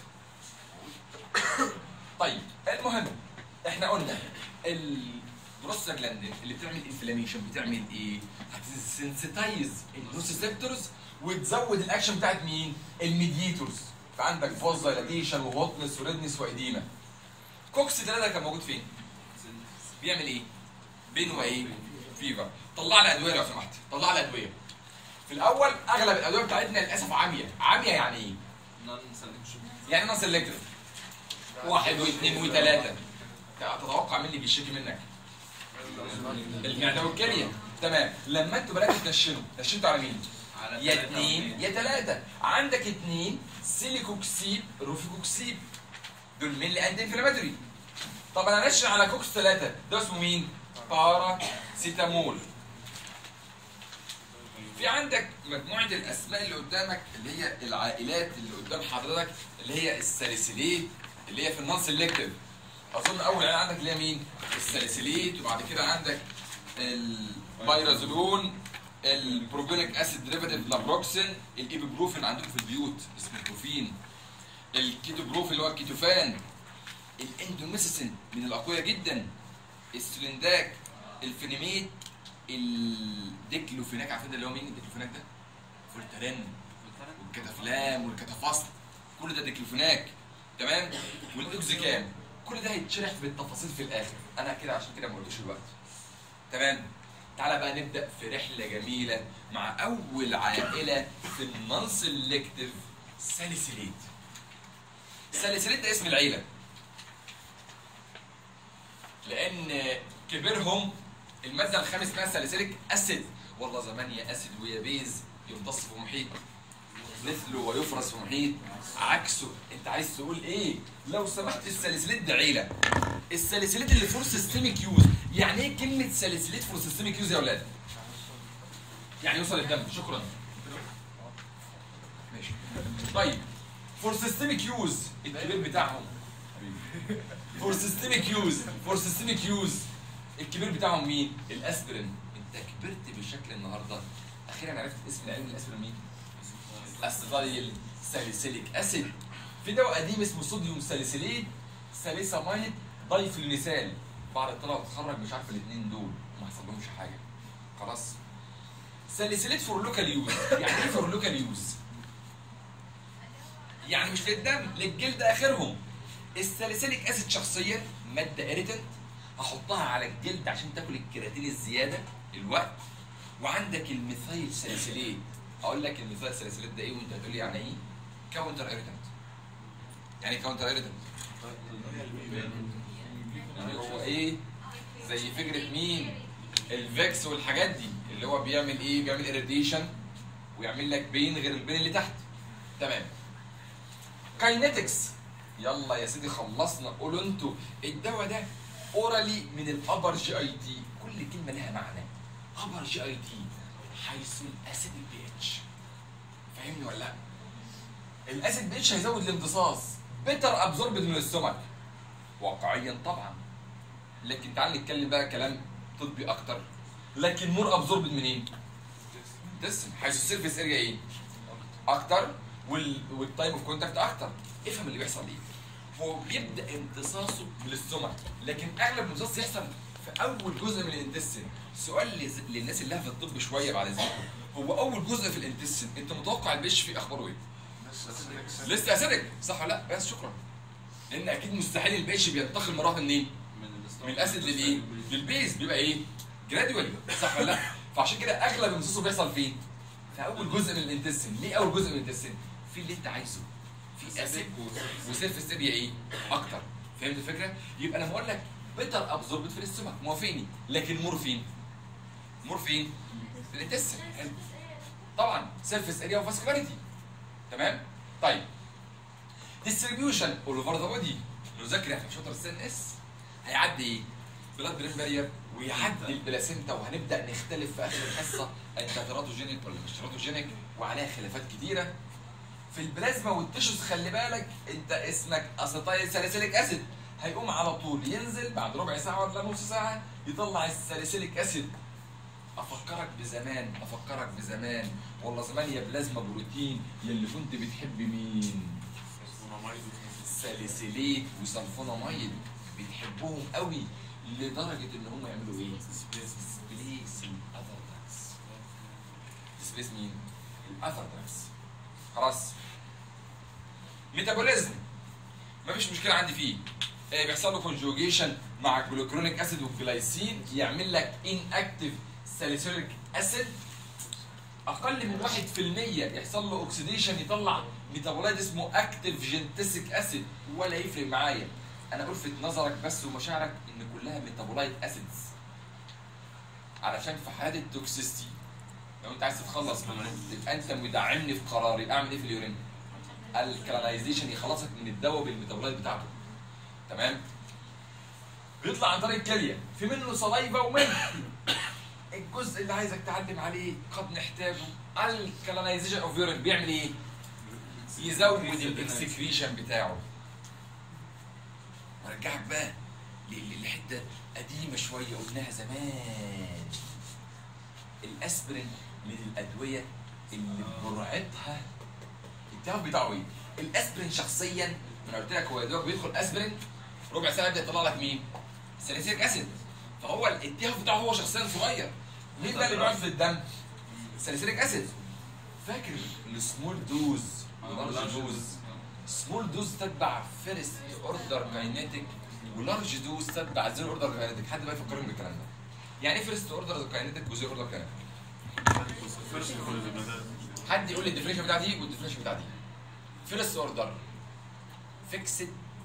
طيب المهم احنا قلنا البروستاجلاندين اللي بتعمل انفلاميشن بتعمل ايه؟ هتسنسيتايز النوسيسبتورز وتزود الاكشن بتاعت مين؟ الميديتورز فعندك فوز دايلاتيشن وهوتنس وريدنس واديما كوكس 3 كان موجود فين؟ بيعمل ايه؟ بين وايه؟ فيفر طلع لي ادويه لو سمحت طلع لي ادويه في الاول اغلب الادويه بتاعتنا للاسف عاميه عاميه يعني ايه؟ نون سلكشن يعني انا سلكتيف واحد واثنين وثلاثه تتوقع مين اللي بيشتكي منك؟ المعده والكليه تمام لما انتوا بداتوا تنشنوا نشنتوا على مين؟ على يا اثنين يا ثلاثه عندك اثنين سيليكوكسيب روفيكوكسيب دول مين اللي انتي انفلاماتوري طب انا نشن على كوكس ثلاثه ده اسمه مين؟ باراسيتامول في عندك مجموعه الاسماء اللي قدامك اللي هي العائلات اللي قدام حضرتك اللي هي الساليسيليت اللي هي في النون سيلكتيف اظن اول عيله عندك اللي هي مين؟ الساليسيليت وبعد كده عندك البيرازولون البروبينيك اسيد ديريفاتيف لابروكسين الايبوبروفين عندكم في البيوت اسمه بروفين الكيتوبروفين اللي هو الكيتوفان الاندوميسيسين من الاقوياء جدا السلنداك الفينيميت الديكلوفيناك عارفين ده اللي هو مين الديكلوفيناك ده؟ فولتارين والكتافلام والكتافاست كل ده ديكلوفيناك تمام والاكزيكام كل ده هيتشرح بالتفاصيل في الاخر انا كده عشان كده ما قلتش الوقت تمام تعالى بقى نبدا في رحله جميله مع اول عائله في النون سيلكتيف ساليسيليت ساليسيليت ده اسم العيله لان كبرهم الماده الخامس اسمها ساليسيليك اسيد والله زمان يا اسيد ويا بيز يمتص في محيط مثله ويفرز في محيط عكسه انت عايز تقول ايه لو سمحت الساليسيليت ده عيله الساليسيليت اللي فور سيستميك يوز يعني ايه كلمه ساليسيليت فور سيستميك يوز يا اولاد يعني يوصل الدم شكرا ماشي طيب فور سيستميك يوز الكبير بتاعهم فور سيستميك يوز فور سيستميك يوز الكبير بتاعهم مين الاسبرين انت كبرت بشكل النهارده اخيرا عرفت اسم العلم الاسبرين مين اسيتايل ساليسيليك اسيد في دواء قديم اسمه صوديوم ساليسيليت ساليسامايد دايفلونيسال بعد الطلبه تتخرج مش عارف الاثنين دول ما حصلهمش حاجه خلاص ساليسيليت فور لوكال يوز يعني ايه فور لوكال يوز يعني مش للدم للجلد اخرهم الساليسيليك اسيد شخصيا ماده اريتنت هحطها على الجلد عشان تاكل الكيراتين الزياده الوقت وعندك الميثايل ساليسيليت اقول لك الميثايل ساليسيليت ده ايه وانت هتقول لي يعني ايه كاونتر اريتنت يعني كاونتر اريتنت يعني هو ايه زي فكره مين الفيكس والحاجات دي اللي هو بيعمل ايه بيعمل اريديشن ويعمل لك بين غير البين اللي تحت تمام كاينetics يلا يا سيدي خلصنا قولوا انتوا الدواء ده اورالي من الابر جي اي تي كل كلمه لها معنى ابر جي اي تي حيث الاسيد بي اتش فاهمني ولا لا الاسيد بي اتش هيزود الامتصاص بيتر ابزوربد من السمك واقعيا طبعا لكن تعال نتكلم بقى كلام طبي اكتر لكن مور ابزوربد منين؟ جسم حيث السيرفيس اريا ايه؟ اكتر وال والتايم اوف كونتاكت اكتر افهم اللي بيحصل ايه هو بيبدا امتصاصه من السمك لكن اغلب الامتصاص يحصل في اول جزء من الانتستين سؤال لز- للناس اللي لها في الطب شويه بعد اذنكم هو اول جزء في الانتستين انت متوقع البيش فيه اخباره ايه؟ لسه اسيدك صح ولا لا؟ بس شكرا لان اكيد مستحيل البيش بينتقل مراحل منين؟ من الاسيد للايه؟ للبيز بيبقى ايه؟ جرادوال صح ولا لا؟ فعشان كده اغلب امتصاصه بيحصل فين؟ في اول جزء من الانتستين، ليه اول جزء من الانتستين؟ في اللي انت عايزه في اسيد وسيرفيس اريا ايه؟ اكتر فهمت الفكره؟ يبقى لما اقول لك بيتر ابزوربت في الاستومك موافقني لكن مورفين مورفين في الانتستين حلو. طبعا سيرفيس اريا وفاسكولاريتي تمام؟ طيب ديستريبيوشن اول اوفر ذا بودي نذاكر احنا شاطر السن اس هيعدي ايه؟ بلاد برين بارير ويعدي البلاسينتا وهنبدا نختلف في اخر الحصه انت تيراتوجينيك ولا مش تيراتوجينيك وعليها خلافات كتيره في البلازما والتشوز خلي بالك انت اسمك اسيتايل ساليسيليك اسيد هيقوم على طول ينزل بعد ربع ساعه ولا نص ساعه يطلع الساليسيليك اسيد افكرك بزمان افكرك بزمان والله زمان يا بلازما بروتين يلي كنت بتحب مين ساليسيليت وسلفوناميد بتحبهم قوي لدرجه ان هم يعملوا ايه سبليس الاذر دراجز سبليس مين الاذر دراجز خلاص ميتابوليزم مفيش مشكله عندي فيه إيه بيحصل له كونجوجيشن مع الجلوكرونيك اسيد والجلايسين يعمل لك ان اكتف ساليسيليك اسيد اقل من 1% يحصل له اوكسيديشن يطلع ميتابولايت اسمه اكتف جنتسيك اسيد ولا يفرق معايا انا الفت نظرك بس ومشاعرك ان كلها ميتابولايت اسيدز علشان في حاله التوكسيستي لو انت عايز تتخلص منه تبقى انت مدعمني في قراري اعمل ايه في اليورين الكلانايزيشن يخلصك من الدواء بالميتابولايت بتاعته تمام بيطلع عن طريق الكليه في منه صلايفه ومنه الجزء اللي عايزك تعلم عليه قد نحتاجه الكلانايزيشن اوف يورين بيعمل ايه يزود الاكسكريشن بتاعه ارجعك بقى ل- لحته قديمه شويه قلناها زمان الاسبرين من الادويه اللي جرعتها التهاب بتاعه ايه؟ الاسبرين شخصيا انا قلت لك هو يا دوبك بيدخل اسبرين ربع ساعه يبدا يطلع لك مين؟ ساليسيليك اسيد فهو الالتهاب بتاعه هو شخصيا صغير مين بقى اللي بيقعد في الدم؟ ساليسيليك اسيد فاكر السمول دوز واللارج دوز سمول دوز تتبع فيرست اوردر كاينيتيك ولارج دوز تتبع زيرو اوردر كاينيتيك حد بقى يفكرني بالكلام ده يعني ايه فيرست اوردر كاينيتيك وزيرو اوردر كاينيتيك حد يقول لي الديفينيشن بتاع دي والديفينيشن بتاع دي فيرست اوردر فيكسد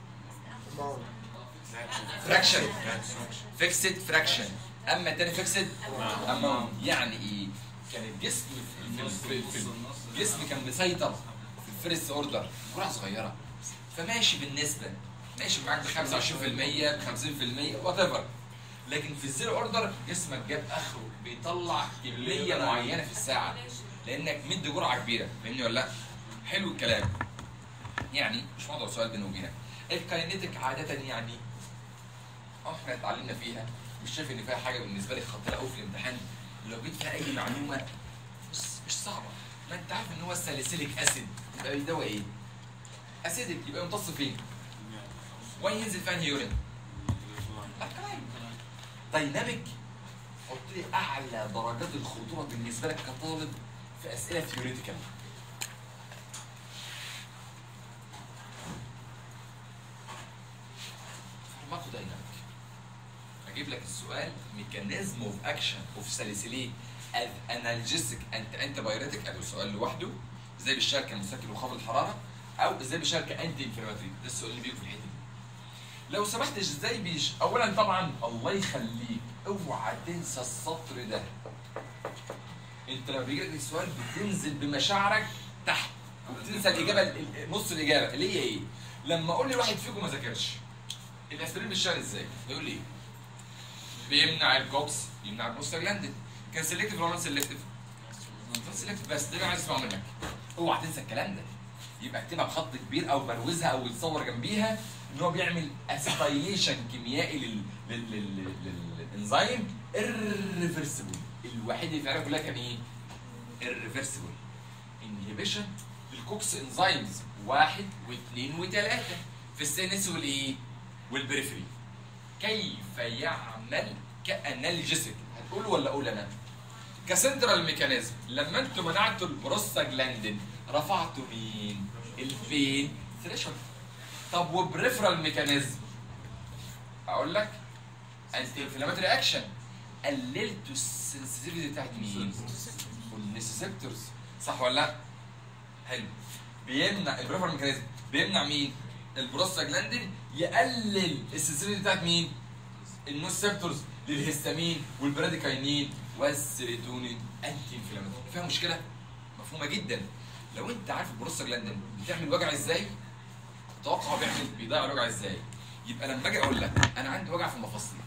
فراكشن فيكسد فراكشن اما التاني فيكسد اماونت يعني ايه كان الجسم في, في, في, في الجسم كان مسيطر في الفيرست اوردر جرعه صغيره فماشي بالنسبه ماشي معاك ب 25% ب 50% وات ايفر لكن في الزيرو اوردر جسمك جاب اخره بيطلع كميه معينه في الساعه لانك مدي جرعه كبيره فاهمني ولا لا؟ حلو الكلام يعني مش موضوع سؤال بيني وبينك الكاينيتيك عاده يعني اه احنا اتعلمنا فيها مش شايف ان فيها حاجه بالنسبه لي خطيره قوي في الامتحان لو جيت فيها اي معلومه مش مش صعبه ما انت عارف ان هو الساليسيليك اسيد يبقى دواء ايه؟ اسيدك يبقى يمتص فين؟ وين ينزل في انهي يورين؟ الكلاين دايناميك حط لي اعلى درجات الخطوره بالنسبه لك كطالب في اسئله ثيوريتيكال فارماكو دايناميك اجيب لك السؤال ميكانيزم اوف اكشن اوف ساليسيليك از انالجيسيك انت انت بايريتك ادي السؤال لوحده ازاي بيشارك المسكن وخفض الحراره او ازاي بيشارك انتي انفلاماتوري ده السؤال اللي بيجي في الحته دي لو سمحت ازاي بيش اولا طبعا الله يخليك اوعى تنسى السطر ده انت لما بيجي لك السؤال بتنزل بمشاعرك تحت وبتنسى الاجابه ال- ال- نص الاجابه اللي هي ايه؟ لما اقول لي واحد فيكم ما ذاكرش الاسبرين بيشتغل ازاي؟ يقول لي ايه؟ بيمنع الكوكس يمنع البروستاجلاندين كان سيلكتيف ولا نون سيلكتيف؟ سيلكتيف بس ده اللي عايز اسمعه منك اوعى تنسى الكلام ده يبقى اكتبها بخط كبير او بروزها او يتصور جنبيها ان هو بيعمل اسيتايليشن كيميائي لل لل لل للانزيم الريفرسبل الوحيد اللي في العالم كلها كان ايه؟ الريفرسبل انهبيشن للكوكس انزيمز واحد واثنين وثلاثه في السينس والايه؟ والبريفري كيف يعمل كانالجيسيك هتقول ولا اقول انا؟ كسنترال ميكانيزم لما انتوا منعتوا البروستاجلاندين رفعتوا مين؟ الفين ثريشولد طب وبريفرال ميكانيزم اقول لك انتي انفلاماتوري اكشن قللتوا السنسيتيفيتي بتاعت مين؟ والنسيسبتورز صح ولا لا؟ حلو بيمنع البريفرال ميكانيزم بيمنع مين؟ البروستاجلاندين يقلل السنسيتيفيتي بتاعت مين؟ النوسيبتورز للهستامين والبراديكاينين والسيروتونين انتي انفلاماتوري فيها مشكله؟ مفهومه جدا لو انت عارف البروستاجلاندين بتعمل وجع ازاي توقع هو بيعمل بيضيع الوجع ازاي يبقى لما اجي اقول لك انا عندي وجع في المفاصل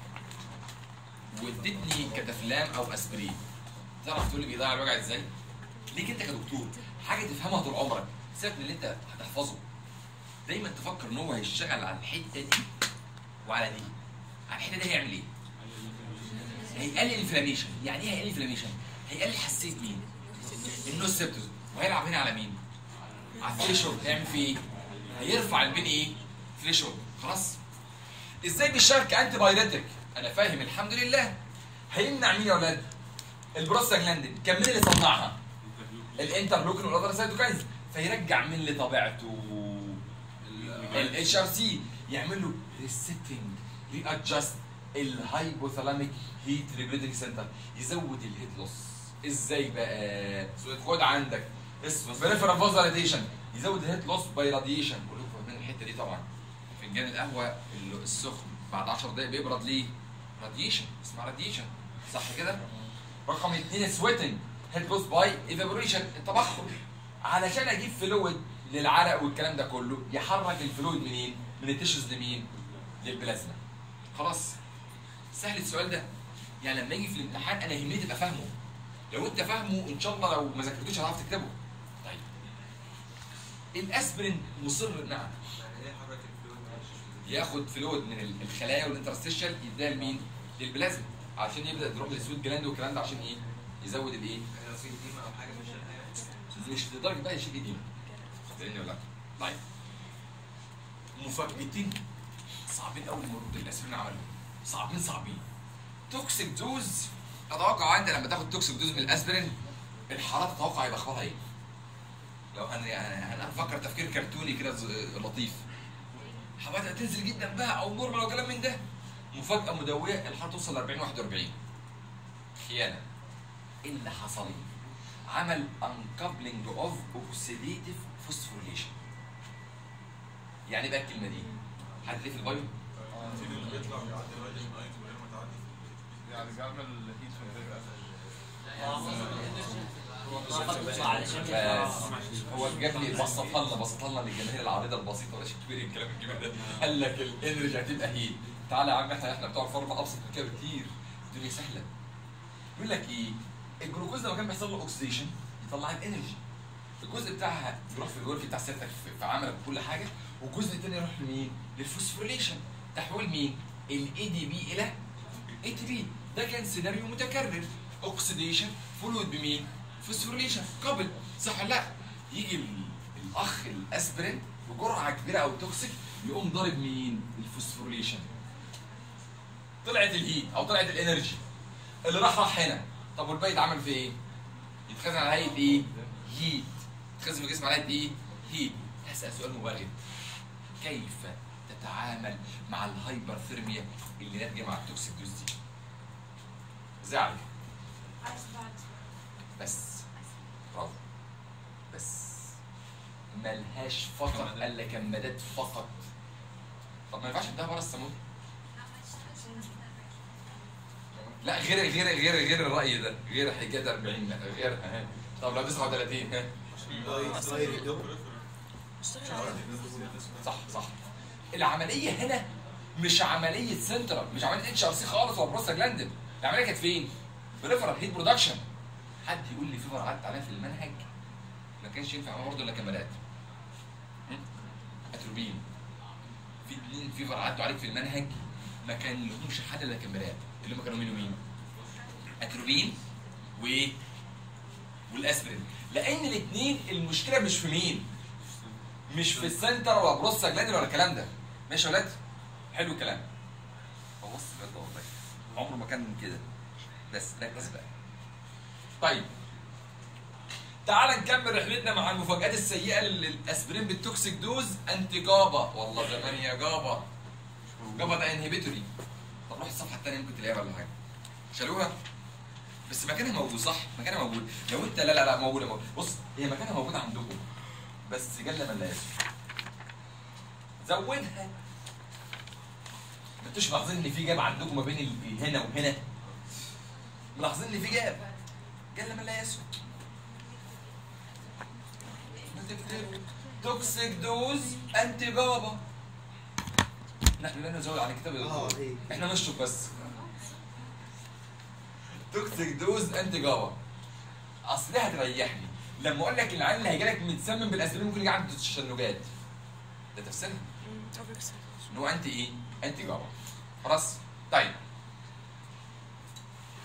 واديتني كتافلام او اسبرين تعرف تقول لي بيضيع الوجع ازاي ليك انت كدكتور حاجه تفهمها طول عمرك سيبك من اللي انت هتحفظه دايما تفكر ان هو هيشتغل على الحته دي وعلى دي على الحته دي هيعمل ايه هيقلل الانفلاميشن يعني ايه هيقلل الانفلاميشن هيقلل حساسيه مين النوز سيبتوس وهيلعب هنا على مين على الثريشولد هيعمل فيه ايه هيرفع البين ايه ثريشولد خلاص ازاي بيشتغل كانتي بايريتك انا فاهم الحمد لله هيمنع مين يا اولاد البروستاجلاندين كان مين اللي صنعها الانترلوكين والاذر سايتوكاينز فيرجع مين لطبيعته الاتش ار سي يعمل له ريسيتنج ريادجست الهايبوثالاميك هيت ريجوليتنج سنتر يزود الهيت لوس ازاي بقى خد عندك اسمه بريفرال فازاليتيشن يزود الهيت لوس باي راديشن كلكم فاهمين الحته دي طبعا فنجان القهوه ال- السخن بعد 10 دقايق بيبرد ليه؟ راديشن اسمها راديشن صح كده؟ رقم اثنين سويتنج هيت لوس باي ايفابوريشن التبخر علشان اجيب فلويد للعرق والكلام ده كله يحرك الفلويد منين؟ من التشز لمين؟ للبلازما خلاص سهل السؤال ده يعني لما يجي في الامتحان انا يهمني تبقى فاهمه لو انت فاهمه ان شاء الله لو ما ذاكرتوش هتعرف تكتبه طيب الاسبرين مصر نعم يعني ايه حركه الفلويد ياخد فلويد من ال- الخلايا والانترستيشال يديها لمين؟ للبلازما عشان يبدا تروح للسويت جلاند والكلام ده عشان ايه؟ يزود الايه؟ يعني لو في ديما او حاجه مش يعني مش لدرجه بقى يشيل ايدينا فاهمني ولا لا؟ طيب مفاجأتين صعبين قوي المرود الاسبرين عملهم صعبين صعبين توكسيك دوز اتوقع انت لما تاخد توكسيك دوز من الاسبرين الحراره تتوقع يبقى اخبارها ايه؟ لو انا يعني انا بفكر تفكير كرتوني كده ز- لطيف حرارتها تنزل جدا بقى او نورمال او كلام من ده مفاجاه مدويه الحراره توصل ل 40 41 خيانه ايه اللي حصل؟ عمل uncoupling of oxidative phosphorylation يعني إيه بقى الكلمه دي حد ليه في البايو بيطلع بيعدي الراجل من ايته من غير ما تعدي يعني بيعمل هيت في البيبقى علشان بس هو جاب لي بسطها لنا بسطها لنا للجماهير العريضه البسيطه ولا كبير الكلام الكبير ده قال لك الانرجي هتبقى هيت تعالى يا عم احنا احنا بتوع الفورمه ابسط من كده بكتير الدنيا سهله يقول لك ايه الجلوكوز لما كان بيحصل له اوكسيديشن يطلع الانرجي الجزء بتاعها بيروح في الورك بتاع سيادتك في- في عملك وكل حاجه والجزء الثاني يروح لمين؟ للفوسفوريليشن تحويل مين؟ الاي دي بي الى اي تي بي ده كان سيناريو متكرر اوكسيديشن فلويد بمين؟ فوسفوريليشن قبل صح ولا لا؟ يجي ال- الاخ الاسبرين بجرعه كبيره او توكسيك يقوم ضارب مين؟ الفوسفوريليشن طلعت الهيت او طلعت الانرجي اللي راح راح هنا طب والباقي اتعمل في ايه؟ يتخزن على هيئه ايه؟ هيت يتخزن في الجسم على هيئه ايه؟ هيت هسأل سؤال مبالغ كيف تتعامل مع الهايبرثيرميا اللي ناتجه مع التوكسيك دوز دي؟ زعل عايز بعد بس برافو بس ملهاش فقط قال لك كمادات فقط طب ما ينفعش اديها بره الصامولة لا غير غير غير غير الراي ده غير حكايه 40 لا غيرها طب لو 39 ها صح صح العمليه هنا مش عمليه سنترال مش عمليه اتش ار سي خالص ولا بروستاجلاندين العمليه كانت فين؟ بريفرال هيت برودكشن حد يقول لي فيفر عدت عليها في المنهج ما كانش ينفع معاه برضه الا كمالات هم؟ اتروبين في اتنين فيفر عدوا عليك في المنهج ما كان لهمش حل الا كمالات اللي هم كانوا مين ومين؟ اتروبين و والاسبرين لان الاثنين المشكله مش في مين؟ مش في السنتر ولا بروستاجلاندين ولا الكلام ده ماشي يا ولاد؟ حلو الكلام هو بص بجد والله عمره ما كان كده بس ركز بقى طيب تعال نكمل رحلتنا مع المفاجآت السيئة للأسبرين بالتوكسيك دوز أنتي جابا والله زمان يا جابا جابا ده انهبيتوري طب روح الصفحة التانية ممكن تلاقيها ولا حاجة شالوها بس مكانها موجود صح مكانها موجود لو انت لا لا لا موجودة موجودة بص هي مكانها موجود عندكم بس جل ملاش زودها ما انتوش ملاحظين ان في جاب عندكم ما بين ال- هنا وهنا ملاحظين ان في جاب جل من لا يسوى بتكتب توكسيك دوز انتي جابا نحن لا نزود عن الكتاب يا اه دكتور ايه احنا نشرب بس توكسيك دوز انتي جابا اصل دي هتريحني لما اقول لك العيان اللي هيجي لك متسمم بالاسبرين ممكن يجي عنده تشنجات ده تفسيرها ان هو انتي ايه؟ انتي جابا خلاص؟ طيب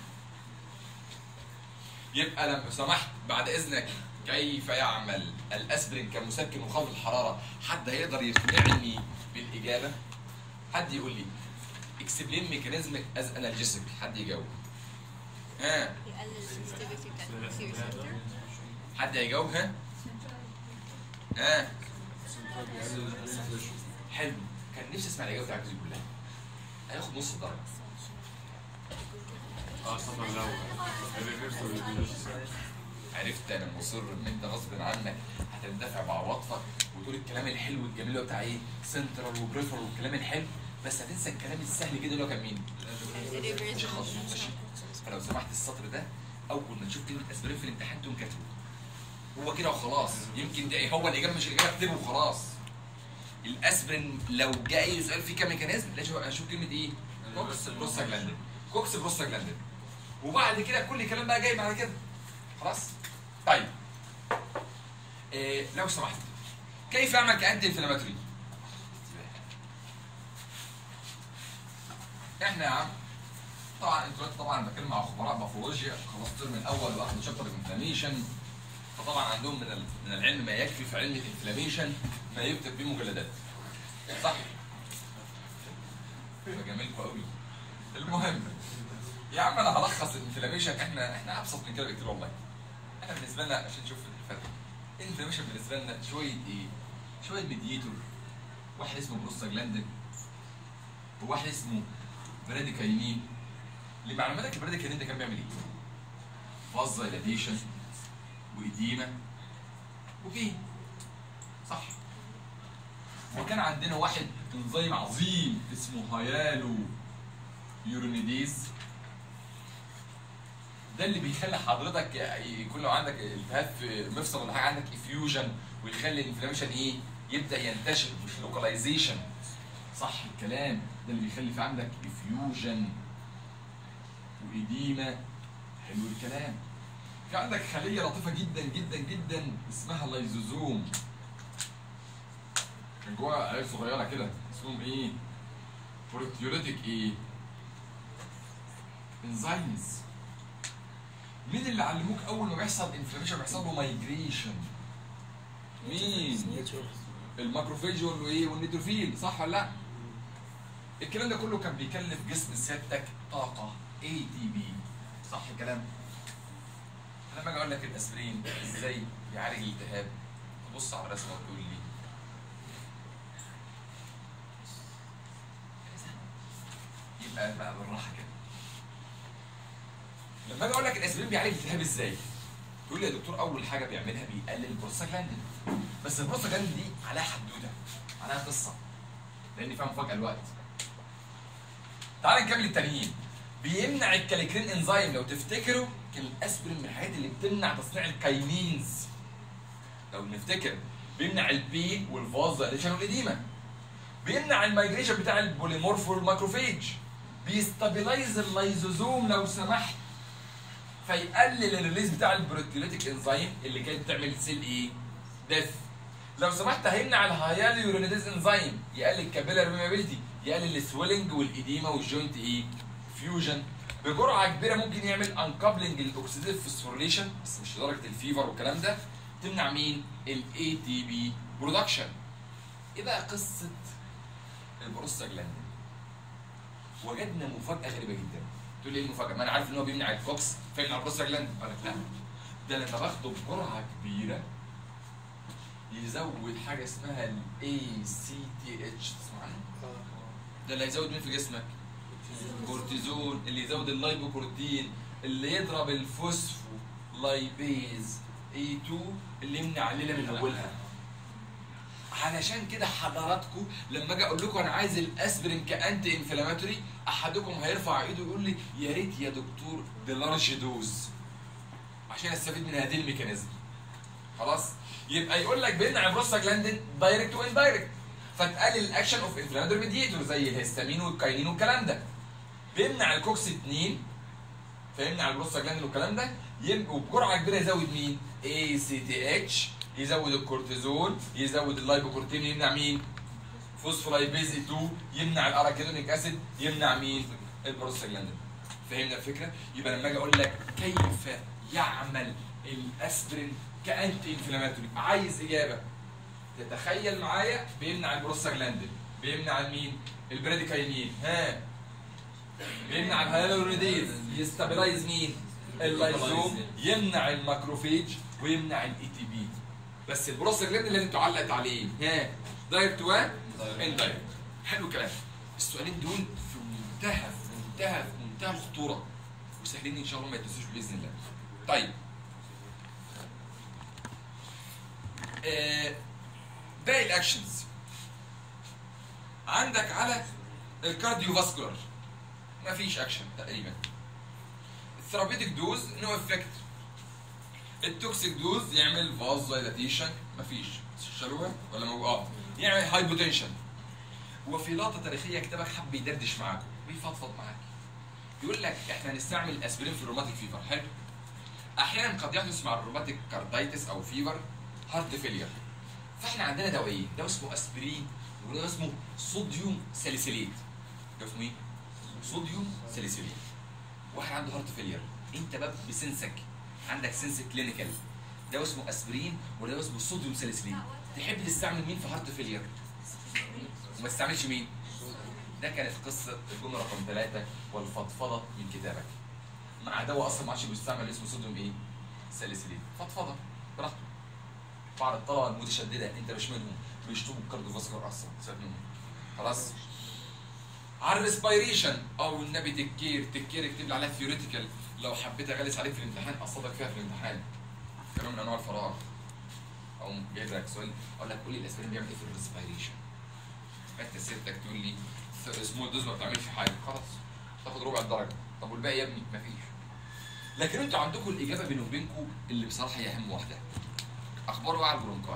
يبقى لما سمحت بعد اذنك كيف يعمل الاسبرين كمسكن وخفض الحراره حد هيقدر يقنعني بالاجابه حد يقول لي اكسبلين ميكانيزم از انالجيسيك حد يجاوب ها يقلل السنسيتيفيتي بتاعت الكوكسي ريسبتور حد هيجاوب ها ها حلو كان نفسي اسمع الاجابه بتاعتك دي كلها هياخد نص درجه اه صفر الاول الريفرس عرفت انا مصر ان انت غصب عنك هتندفع بعواطفك وتقول الكلام الحلو الجميل اللي هو بتاع ايه سنترال وبريفر والكلام الحلو بس هتنسى الكلام السهل جدا اللي هو كان مين؟ مش خلاص ماشي فلو سمحت السطر ده اول ما تشوف كلمه اسبرين في الامتحان تقوم كاتبه هو كده وخلاص يمكن ده هو الاجابه مش الاجابه اكتبه وخلاص الاسبرين لو جاء اي سؤال فيه كميكانيزم لازم اشوف كلمه ايه؟ كوكس بروستاجلاندين كوكس بروستاجلاندين وبعد كده كل كلام بقى جاي بعد كده خلاص طيب إيه لو سمحت كيف اعمل كانتي انفلاماتوري احنا يا عم طبعا انتوا دلوقتي طبعا بتكلم مع خبراء باثولوجيا خلاص الترم الاول واخد شابتر انفلاميشن فطبعا عندهم من ال- من العلم ما يكفي في علم الانفلاميشن ما يكتب بيه مجلدات صح جميلكم قوي المهم يا عم انا هلخص الانفلاميشن احنا احنا ابسط من كده بكتير والله احنا بالنسبه لنا عشان نشوف الفرق الانفلاميشن بالنسبه لنا شويه ايه؟ شويه ميديتور واحد اسمه بروستاجلاندين وواحد اسمه براديكاينين لمعلوماتك البراديكاينين ده كان بيعمل ايه؟ فازايلاتيشن وإديمة وبين صح وكان عندنا واحد انزيم عظيم اسمه هيالو يورونيديز ده اللي بيخلي حضرتك يكون لو عندك التهاب في مفصل ولا حاجه عندك افيوجن ويخلي الانفلاميشن ايه يبدا ينتشر مش لوكاليزيشن صح الكلام ده اللي بيخلي في عندك افيوجن وإديمة حلو الكلام في عندك خلية لطيفة جدا جدا جدا اسمها لايزوزوم كان جواها عيال صغيرة كده اسمهم ايه؟ بروتيوليتيك ايه؟ انزيمز مين اللي علموك اول ما بيحصل انفلاميشن بيحصل له مايجريشن؟ مين؟ الماكروفيج والايه والنيتروفيل صح ولا لا؟ الكلام ده كله كان بيكلف جسم سيادتك طاقة اي تي بي صح الكلام؟ لما اجي اقول لك الاسبرين ازاي بيعالج الالتهاب تبص على الرسمه وتقول لي يبقى بقى بالراحه كده لما اجي اقول لك الاسبرين بيعالج الالتهاب ازاي؟ تقول لي يا دكتور اول حاجه بيعملها بيقلل البروستاجلاندين بس البروستاجلاندين دي عليها حدوته عليها قصه لان فيها مفاجاه الوقت تعال نكمل التانيين بيمنع الكاليكرين انزيم لو تفتكروا كان الاسبرين من الحاجات اللي بتمنع تصنيع الكاينينز لو نفتكر بيمنع البي والفازاليشن والاديمه بيمنع المايجريشن بتاع البوليمورف والماكروفيج بيستابلايز اللايزوزوم لو سمحت فيقلل الريليز بتاع البروتيوليتيك انزيم اللي كانت بتعمل سيل ايه؟ ديث لو سمحت هيمنع الهياليورونيديز انزيم يقلل الكابيلار ميمابيلتي يقلل السويلنج والاديمه والجوينت ايه؟ فيوجن بجرعه كبيره ممكن يعمل انكابلنج الاكسيديف فوسفوريليشن بس مش لدرجه الفيفر والكلام ده تمنع مين؟ الاي تي بي برودكشن ايه بقى قصه البروستاجلاندين؟ وجدنا مفاجاه غريبه جدا تقول لي ايه المفاجاه؟ ما انا عارف ان هو بيمنع الكوكس فيمنع البروستاجلاندين اقول لك لا ده لما باخده بجرعه كبيره يزود حاجه اسمها الاي سي تي اتش تسمع عنها؟ ده اللي هيزود مين في جسمك؟ كورتيزون اللي يزود اللايبوبروتين اللي يضرب الفوسفو لايبيز اي 2 اللي يمنع الليله من اولها علشان كده حضراتكم لما اجي اقول لكم انا عايز الاسبرين كانتي انفلاماتوري احدكم هيرفع ايده ويقول لي يا ريت يا دكتور بلارج دوز عشان استفيد من هذه الميكانيزم خلاص يبقى يقول لك بيمنع البروستاجلاندين دايركت واندايركت فتقلل الاكشن اوف انفلاماتوري ميديتور زي الهستامين والكاينين والكلام ده بيمنع الكوكس 2 فيمنع البروستاجلاندين والكلام ده يم- وبجرعه كبيره يزود مين؟ اي سي تي اتش يزود الكورتيزون يزود اللايبوكورتين يمنع مين؟ فوسفولايبيز 2 يمنع الاراكيدونيك اسيد يمنع مين؟ البروستاجلاندين فهمنا الفكره؟ يبقى لما اجي اقول لك كيف يعمل الاسبرين كانتي انفلاماتوري عايز اجابه تتخيل معايا بيمنع البروستاجلاندين بيمنع المين البراديكاينين ها بيمنع الهيالورونيديز يستابلايز مين اللايزوم يمنع الماكروفيج ويمنع الاي تي بي بس البروستاجلاندين لازم تعلق عليه ها دايركت و اندايركت حلو الكلام السؤالين دول في منتهى في منتهى في منتهى الخطوره وسهلين ان شاء الله ما يتنسوش باذن الله طيب آه باقي الاكشنز عندك على الكارديو فاسكولار مفيش اكشن تقريبا الثيرابيوتيك دوز نو افكت التوكسيك دوز يعمل فاز دايلاتيشن مفيش شالوها ولا موجود اه يعمل هايبوتنشن وفي لقطه تاريخيه كتابك حب يدردش معاكم بيفضفض معاك يقول لك احنا هنستعمل اسبرين في الروماتيك فيفر حلو احيانا قد يحدث مع الروماتيك كاردايتس او فيفر هارت فيلير فاحنا عندنا دوايين دواء اسمه اسبرين ودواء اسمه صوديوم ساليسيليت ده اسمه ايه؟ صوديوم ساليسيليت واحد عنده هارت فيلير انت بقى بسنسك عندك سنس كلينيكال دواء اسمه اسبرين ودواء اسمه صوديوم ساليسيليت تحب تستعمل مين في هارت فيلير؟ وما تستعملش مين؟ ده كانت قصه الجمله رقم ثلاثه والفضفضه من كتابك مع دواء اصلا ما عادش بيستعمل اسمه صوديوم ايه؟ ساليسيليت فضفضه براحتك بعض الطلبه المتشدده انت مش منهم بيشتموا الكارديو فاسكولار اصلا سيبك منهم خلاص على الريسبيريشن او النبي تكير تكير اكتب لي عليها ثيوريتيكال لو حبيت اغلس عليك في الامتحان اصدق فيها في الامتحان كنوع من انواع الفراغ او جايب لك سؤال اقول لك قول لي الاسبرين بيعمل ايه في الريسبيريشن انت سيادتك تقول لي سمول دوز ما بتعملش حاجه خلاص تاخد ربع الدرجه طب والباقي يا ابني مفيش لكن انتوا عندكم الاجابه بيني وبينكم اللي بصراحه هي اهم واحده اخبار بقى على البرونكاي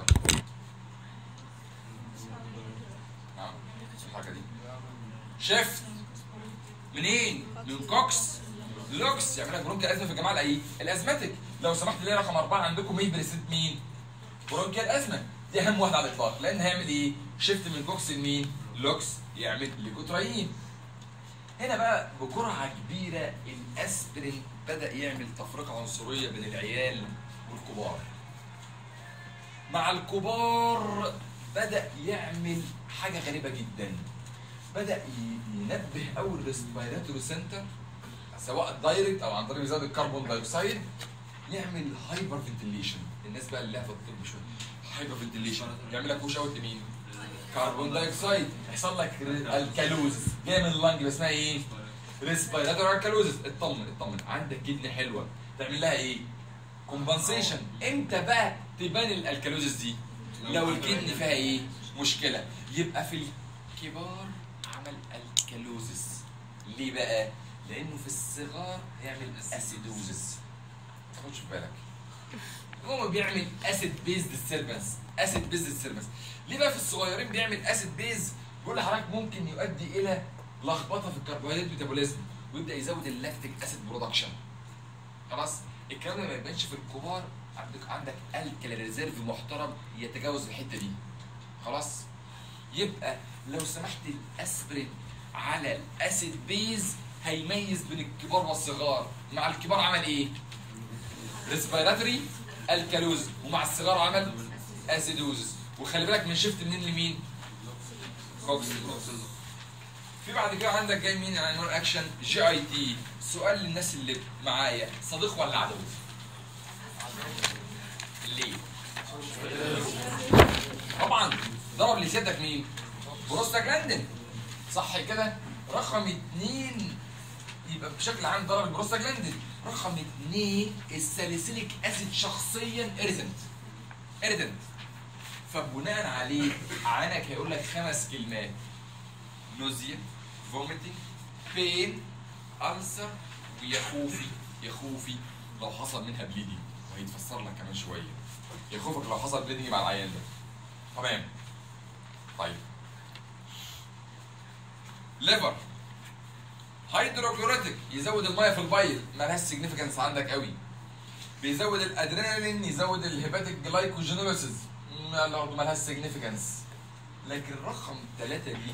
نعم الحاجه دي شفت منين من كوكس لوكس يعمل لك برونكيال ازمه في الجماعه الايه الازماتيك لو سمحت لي رقم اربعه عندكم مين بريسنت مين برونكيال ازمه دي اهم واحده على الاطلاق لان هيعمل ايه شفت من كوكس لمين لوكس يعمل ليكوترايين هنا بقى بجرعه كبيره الاسبرين بدا يعمل تفرقه عنصريه بين العيال والكبار مع الكبار بدا يعمل حاجه غريبه جدا بدا ي- ينبه اول ريسبيراتوري سنتر سواء دايركت او عن طريق زياده الكربون دايوكسيد يعمل هايبر فنتيليشن الناس بقى اللي لها في الطب شويه هايبر فنتيليشن يعمل لك بوش اوت لمين؟ كربون دايوكسيد يحصل لك الكالوزس جايه من اللنج بس اسمها ايه؟ ريسبيراتوري الكالوزس اطمن اطمن عندك جدن حلوه تعمل لها ايه؟ كومبنسيشن امتى بقى تبان الالكالوزس دي؟ لو الكدن فيها ايه؟ مشكله يبقى في الكبار عمل الكالوزس ليه بقى؟ لانه في الصغار هيعمل اسيدوزس ما تاخدش في بالك هو بيعمل اسيد بيز ديستربنس اسيد بيز ديستربنس ليه بقى في الصغيرين بيعمل اسيد بيز بيقول لحضرتك ممكن يؤدي الى لخبطه في الكربوهيدرات ميتابوليزم ويبدا يزود اللاكتيك اسيد برودكشن خلاص الكلام ده ما يبانش في الكبار عندك عندك الكالي ريزيرف محترم يتجاوز الحته دي خلاص يبقى لو سمحت الاسبرين على الاسيد بيز هيميز بين الكبار والصغار مع الكبار عمل ايه ريسبيراتوري الكالوز ومع الصغار عمل اسيدوز وخلي بالك من شفت منين لمين كوكس في بعد كده عندك جاي مين عنوان اكشن جي اي تي سؤال للناس اللي معايا صديق ولا عدو ليه طبعا ضرب لسيادتك مين بروستاجلاندين صح كده رقم اتنين يبقى بشكل عام ضرب البروستاجلاندين رقم اتنين الساليسيليك اسيد شخصيا اريدنت اريدنت فبناء عليه عينك هيقول لك خمس كلمات نوزيا فوميتنج بين ألسر ويا خوفي يا خوفي لو حصل منها بليدنج وهيتفسر لك كمان شويه يا خوفك لو حصل بليدنج مع العيان ده تمام طيب ليفر هيدروكلوريتك يزود الميه في البيض مالهاش سيجنيفيكانس عندك قوي بيزود الادرينالين يزود الهيباتيك جلايكوجينوليسيس برضه مالهاش سيجنيفيكانس لكن رقم ثلاثة دي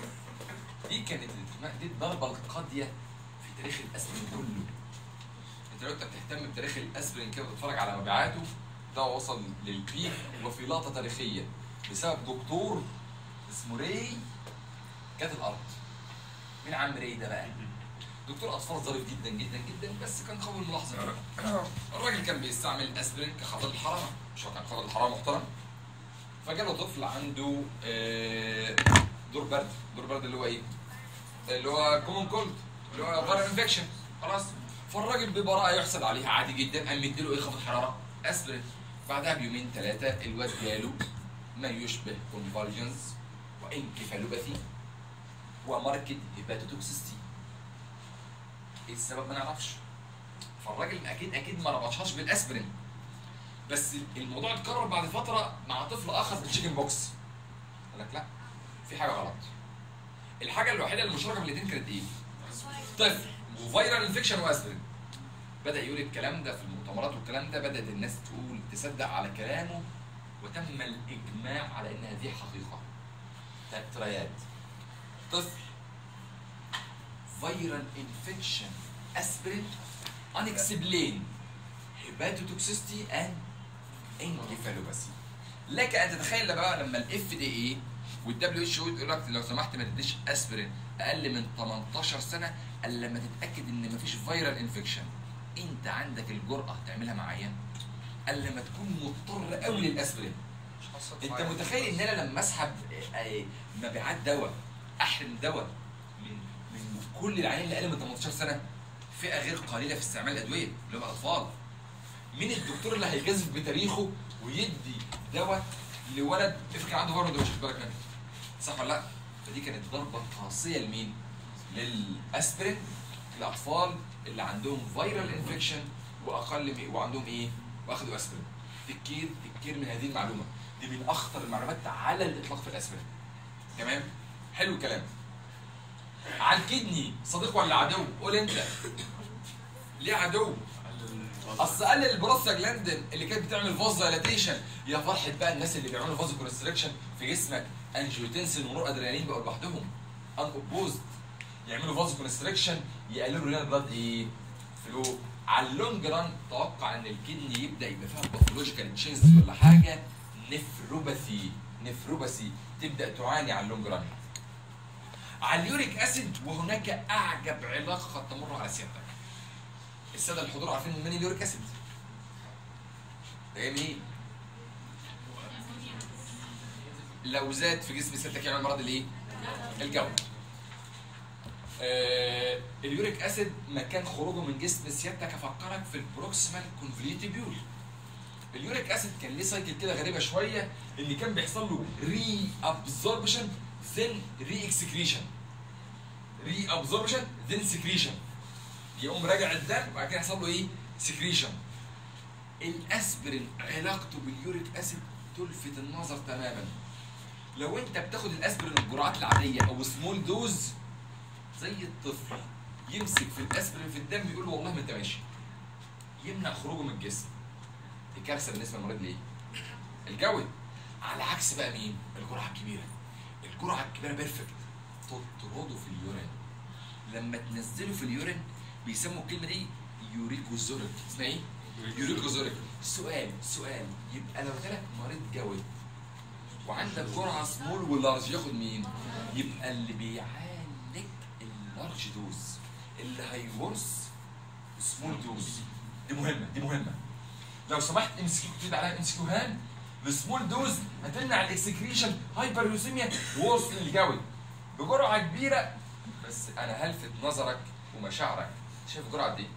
دي كانت دي الضربة القاضية في تاريخ الأسلم كله انت لو انت بتهتم بتاريخ الاسبرين كده وتتفرج على مبيعاته ده وصل للبيك وفي لقطه تاريخيه بسبب دكتور اسمه ري جات الارض مين عم ري ده بقى؟ دكتور اطفال ظريف جدا جدا جدا بس كان قوي الملاحظه الراجل كان بيستعمل اسبرين كخفض الحراره مش هو كان خفض الحراره محترم فجاله طفل عنده آه، دور برد دور برد اللي هو ايه؟ اللي هو كومون كولد اللي هو فايرال انفكشن خلاص فالراجل ببراءه يحسد عليها عادي جدا قام مديله ايه خفض حراره اسبرين بعدها بيومين ثلاثه الواد جاله ما يشبه كونفالجنز وانكفالوباثي وماركت هيباتوتوكسيستي ايه السبب ما نعرفش فالراجل اكيد اكيد ما ربطهاش بالاسبرين بس الموضوع اتكرر بعد فتره مع طفل اخر بالتشيكن بوكس قال لك لا في حاجه غلط الحاجه الوحيده المشتركه بين الاثنين كانت ايه؟ طفل وفيرال انفكشن واسبرين بدا يقول الكلام ده في المؤتمرات والكلام ده بدات الناس تقول تصدق على كلامه وتم الاجماع على ان هذه حقيقه تتريات طفل فيرال انفكشن اسبرين unexplained hepatotoxicity and encephalopathy لك ان تتخيل بقى لما الاف دي اي والدبليو اتش او يقول لك لو سمحت ما تديش اسبرين اقل من 18 سنه الا لما تتاكد ان مفيش فيرال انفكشن انت عندك الجرأه تعملها مع عيان الا لما تكون مضطر قوي للاسبرين انت متخيل ان انا لما اسحب آه، آه، مبيعات دواء احرم دواء من من كل العيانين اللي اقل من 18 سنه فئه غير قليله في استعمال الادويه اللي هم الاطفال مين الدكتور اللي هيجازف بتاريخه ويدي دواء لولد افرض كان عنده فيروس ده مش واخد بالك منه صح ولا لا؟ فدي كانت ضربه قاسيه لمين؟ للاسبرين الاطفال اللي عندهم فيرال انفكشن واقل من وعندهم ايه؟ واخدوا اسبرين تكير تكير من هذه المعلومه دي من اخطر المعلومات على الاطلاق في الاسبرين تمام؟ حلو الكلام على الكدني صديق ولا عدو؟ قول انت ليه عدو؟ اصل قلل البروستاجلاندين اللي كانت بتعمل فاز دايلاتيشن يا فرحه بقى الناس اللي بيعملوا فاز كونستريكشن في جسمك انجيوتنسين ونور ادرينالين بقوا لوحدهم ان اوبوزد يعملوا فاز كونستريكشن يقللوا ريال بلاد ايه؟ فلو على اللونج ران توقع ان الكدني يبدا يبقى فيها باثولوجيكال تشينجز ولا حاجه نفروباثي نفروباثي تبدا تعاني على اللونج ران على اليوريك اسيد وهناك اعجب علاقه قد تمر على سيادتك الساده الحضور عارفين من اليوريك اسيد ده جاي منين؟ لو زاد في جسم سيادتك يعمل مرض الايه؟ الجلد آه اليوريك اسيد مكان خروجه من جسم سيادتك افكرك في البروكسيمال كونفليتيبيول اليوريك اسيد كان ليه سايكل كده غريبه شويه ان كان بيحصل له ري ابزوربشن ذن ري اكسكريشن ري ابزوربشن ذن سكريشن يقوم راجع الدم وبعد كده يحصل له ايه؟ سكريشن الاسبرين علاقته باليوريك اسيد تلفت النظر تماما لو انت بتاخد الاسبرين الجرعات العاديه او سمول دوز زي الطفل يمسك في الاسبرين في الدم يقول له والله ما انت ماشي يمنع خروجه من الجسم دي كارثه بالنسبه للمريض ليه؟ الجوي على عكس بقى مين؟ الجرعه الكبيره الجرعه الكبيره بيرفكت تطرده في اليورين لما تنزله في اليورين بيسموا الكلمه دي يوريكوزوريك اسمها ايه؟ يوريكوزوريك سؤال سؤال يبقى لو جالك مريض جوي وعندك جرعه سمول ولارج ياخد مين؟ يبقى اللي بيعالج اللارج دوز اللي هيورث سمول دوز دي مهمه دي مهمه لو سمحت امسك كتير عليها امسك هان السمول دوز هتمنع الاكسكريشن هايبريوسيميا وورث للجوي بجرعه كبيره بس انا هلفت نظرك ومشاعرك شايف الجرعه قد ايه؟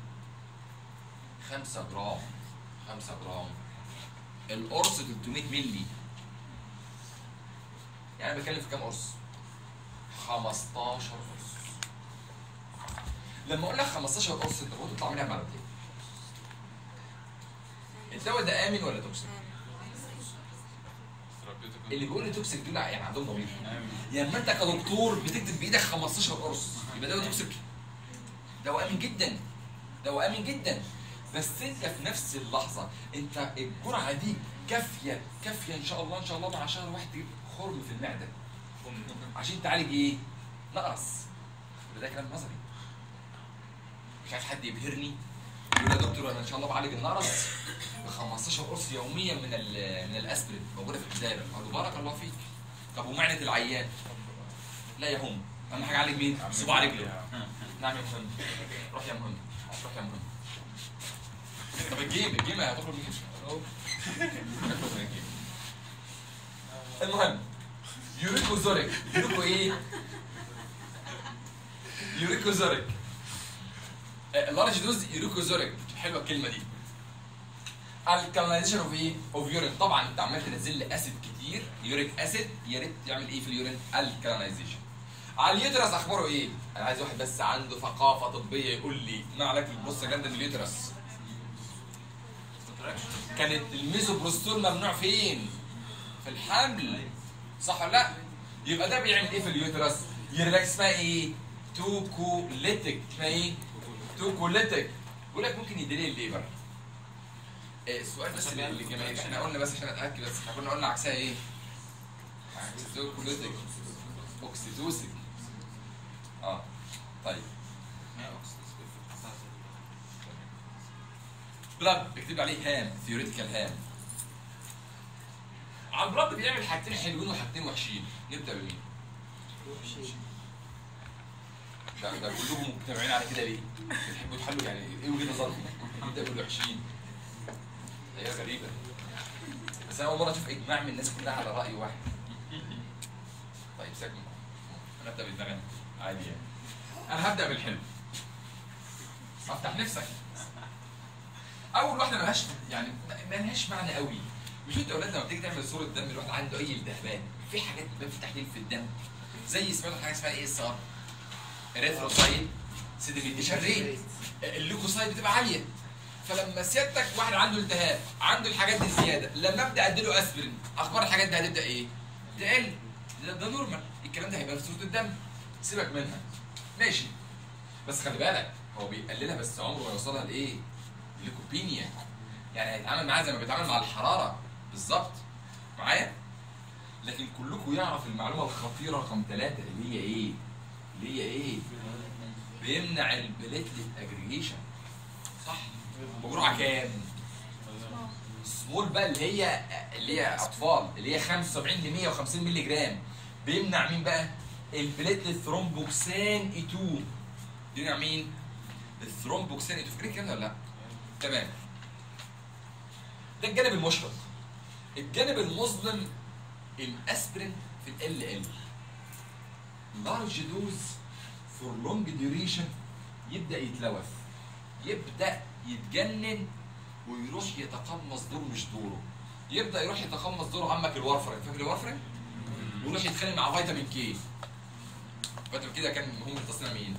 5 جرام 5 جرام القرص 300 مللي يعني انا بتكلم في كام قرص؟ 15 قرص لما اقول لك 15 قرص انت المفروض تطلع منها بمعلومتين الدواء ده امن ولا توكسيك؟ اللي بيقول لي توكسيك دول يعني عندهم ضمير يعني اما انت كدكتور بتكتب بايدك 15 قرص يبقى دواء توكسيك دواء امن جدا دواء امن جدا بس انت في نفس اللحظه انت الجرعه دي كافيه كافيه ان شاء الله ان شاء الله مع شهر واحد تجيب خرم في المعده عشان تعالج ايه؟ نقص يبقى ده كلام نظري مش عايز حد يبهرني يقول يا دكتور انا ان شاء الله بعالج النقرس ب 15 قرص يوميا من ال- من الاسبرين موجوده في الحزام اقول له بارك الله فيك طب ومعده العيان لا يهم اهم حاجه عالج مين؟ صباع رجله نعم يا مهم روح يا مهم روح يا مهم طب الجيم الجيم هتخرج من الجيم هتخرج من الجيم المهم يوريكوزوريك يوريكو ايه؟ يوريكوزوريك اللارج دوز يوريكوزوريك حلوه الكلمه دي الكالنايزيشن اوف ايه؟ اوف يورين طبعا انت عمال تنزل لي اسيد كتير يوريك اسيد يا ريت تعمل ايه في اليورين؟ الكالنايزيشن على اليوترس اخباره ايه؟ انا عايز واحد بس عنده ثقافه طبيه يقول لي ما علاقه بالبص جنب اليوترس كانت الميزوبروستول ممنوع فين؟ في الحمل صح ولا لا؟ يبقى ده بيعمل ايه في اليوترس؟ يريلاكس اسمها ايه؟ توكوليتك اسمها ايه؟ توكوليتك بيقول لك ممكن يديلي الليبر إيه السؤال بس اللي اللي جماهير احنا قلنا بس عشان اتاكد بس احنا كنا قلنا عكسها ايه؟ عكس توكوليتك اوكسيتوسيك اه طيب بلاد اكتب عليه هام ثيوريتيكال هام على البلاد بيعمل حاجتين حلوين وحاجتين وحشين نبدا بمين؟ ده ده كلهم مجتمعين على كده ليه؟ بتحبوا تحلوا يعني ايه وجهه نظركم؟ نبدا بالوحشين هي غريبه بس انا اول مره اشوف اجماع من الناس كلها على راي واحد طيب سيبني انا ابدا بدماغنا عادي يعني انا هبدا بالحلو افتح نفسك اول واحده ملهاش يعني ملهاش معنى قوي مش انت يا اولاد لما بتيجي تعمل صوره دم الواحد عنده اي التهابات في حاجات بتبان في تحليل في الدم زي سمعتوا حاجه اسمها ايه الصار اريثروسايت سيديمنتيشن ريت الليكوسايت بتبقى عاليه فلما سيادتك واحد عنده التهاب عنده الحاجات دي زياده لما ابدا اديله اسبرين اخبار الحاجات دي هتبدا ايه؟ تقل ده, ده نورمال الكلام ده هيبقى في صوره الدم سيبك منها ماشي بس خلي بالك هو بيقللها بس عمره ما يوصلها لايه؟ ليكوبينيا يعني هيتعامل معاها زي ما بيتعامل مع الحراره بالظبط معايا؟ لكن كلكم يعرف المعلومه الخطيره رقم ثلاثه اللي هي ايه؟ اللي هي ايه؟ بيمنع البليتلت اجريجيشن صح؟ بجرعه كام؟ سمول بقى اللي هي اللي هي اطفال اللي هي 75 ل 150 مللي جرام بيمنع مين بقى؟ البليتلت ثرومبوكسان اي 2 بيمنع مين؟ الثرومبوكسان اي 2 فاكرين الكلام ده ولا لا؟ تمام ده الجانب المشرق الجانب المظلم الاسبرين في ال ال لارج دوز فور لونج ديوريشن يبدا يتلوث يبدا يتجنن ويروح يتقمص دور مش دوره يبدا يروح يتقمص دور عمك الورفرين فاكر الورفرين؟ ويروح يتخانق مع فيتامين كي فيتامين كي ده كان هم التصنيع مين؟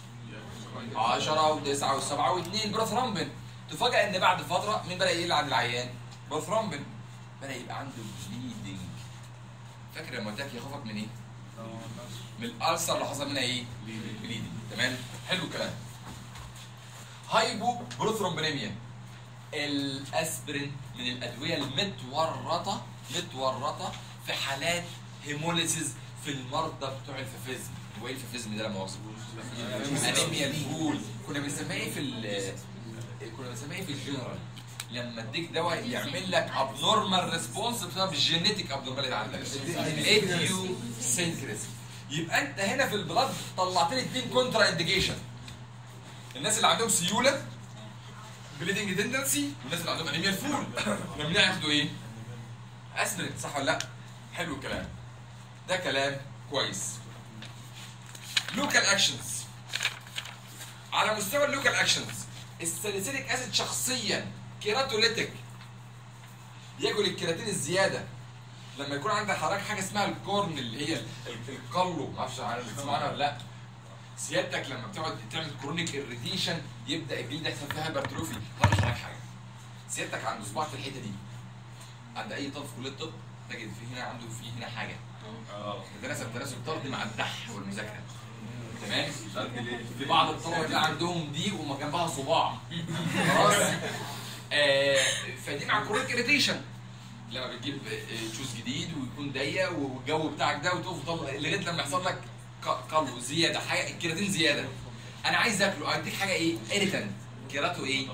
10 و9 و7 و2 بروثرامبين تفاجئ ان بعد فتره مين بدا يقل عند العيان؟ بروثرامبين بدا يبقى عنده بليدنج فاكر لما قلت لك يخافك من ايه؟ من الالسر اللي حصل منها ايه؟ بليدنج تمام؟ حلو الكلام هايبو بروثرومبينيميا الاسبرين من الادويه المتورطه متورطه في حالات هيموليسيس في المرضى بتوع الفافيزم هو ايه الفافيزم ده لما مؤاخذه؟ انيميا الفول كنا بنسميها ايه في ال كنا بنسميها ايه في الجنرال لما اديك دواء يعمل لك ابنورمال ريسبونس بسبب الجينيتك ابنورماليتي عندك الايديو سينكريزم يبقى انت هنا في البلاد طلعت لي اثنين كونترا انديكيشن الناس اللي عندهم سيوله بليدنج تندنسي والناس اللي عندهم انيميا الفول لما ياخدوا ايه؟ اسبرين صح ولا لا؟ حلو الكلام ده كلام كويس لوكال اكشنز على مستوى اللوكال اكشنز الساليسيليك اسيد شخصيا كيراتوليتيك بياكل الكيراتين الزياده لما يكون عندك حضرتك حاجه اسمها الكورن اللي هي ال- القلو ما اعرفش عارف تسمعنا ولا لا سيادتك لما بتقعد تعمل كرونيك اريتيشن يبدا الجلد يحصل فيها هايبرتروفي هقول لحضرتك حاجه سيادتك عنده صباع في الحته دي عند اي طب في كليه الطب تجد في هنا عنده في هنا حاجه يتناسب تناسب طردي مع الدح والمذاكره تمام في بعض الطلبه اللي عندهم دي وما جنبها صباع خلاص آه فدي مع كرونيك اريتيشن لما بتجيب آه، تشوز جديد ويكون ضيق والجو بتاعك ده وتفضل لغايه لما يحصل لك ق- قلو زياده حاجه الكيراتين زياده انا عايز اكله اديك حاجه ايه اريتنت كيراتو ايه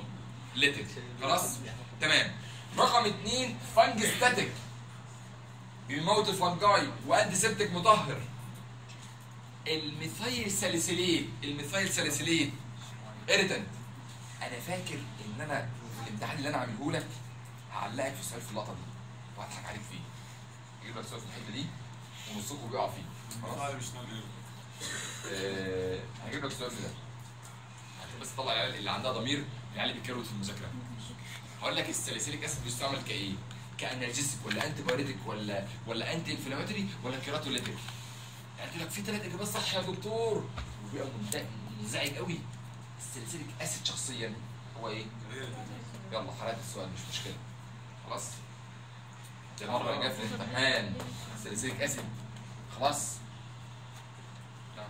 ليتك خلاص تمام رقم اثنين فانجستاتيك بيموت الفنجاي وانتي سيبتك مطهر الميثايل ساليسيليت الميثايل ساليسيليت اريتنت انا فاكر ان انا في الامتحان اللي انا عامله لك هعلقك في سؤال في اللقطه دي وهضحك عليك فيه اجيب لك سؤال في الحته دي ونصكم بيقع فيه خلاص والله مش ناوي آه، هجيب لك سؤال في ده عشان بس طلع العيال اللي عندها ضمير العيال اللي بيتكروت في المذاكره هقول لك الساليسيليك اسيد بيستعمل كايه؟ كانالجيسيك ولا انتي بايريتك ولا ولا انتي انفلاماتوري ولا كيراتوليتيك؟ قلت لك في ثلاث اجابات صح يا دكتور وبيبقى منت- منزعج قوي الساليسيليك اسيد شخصيا هو ايه؟ يلا حرقت السؤال مش مشكله خلاص ده مره جه في الامتحان ساليسيليك اسيد خلاص نعم.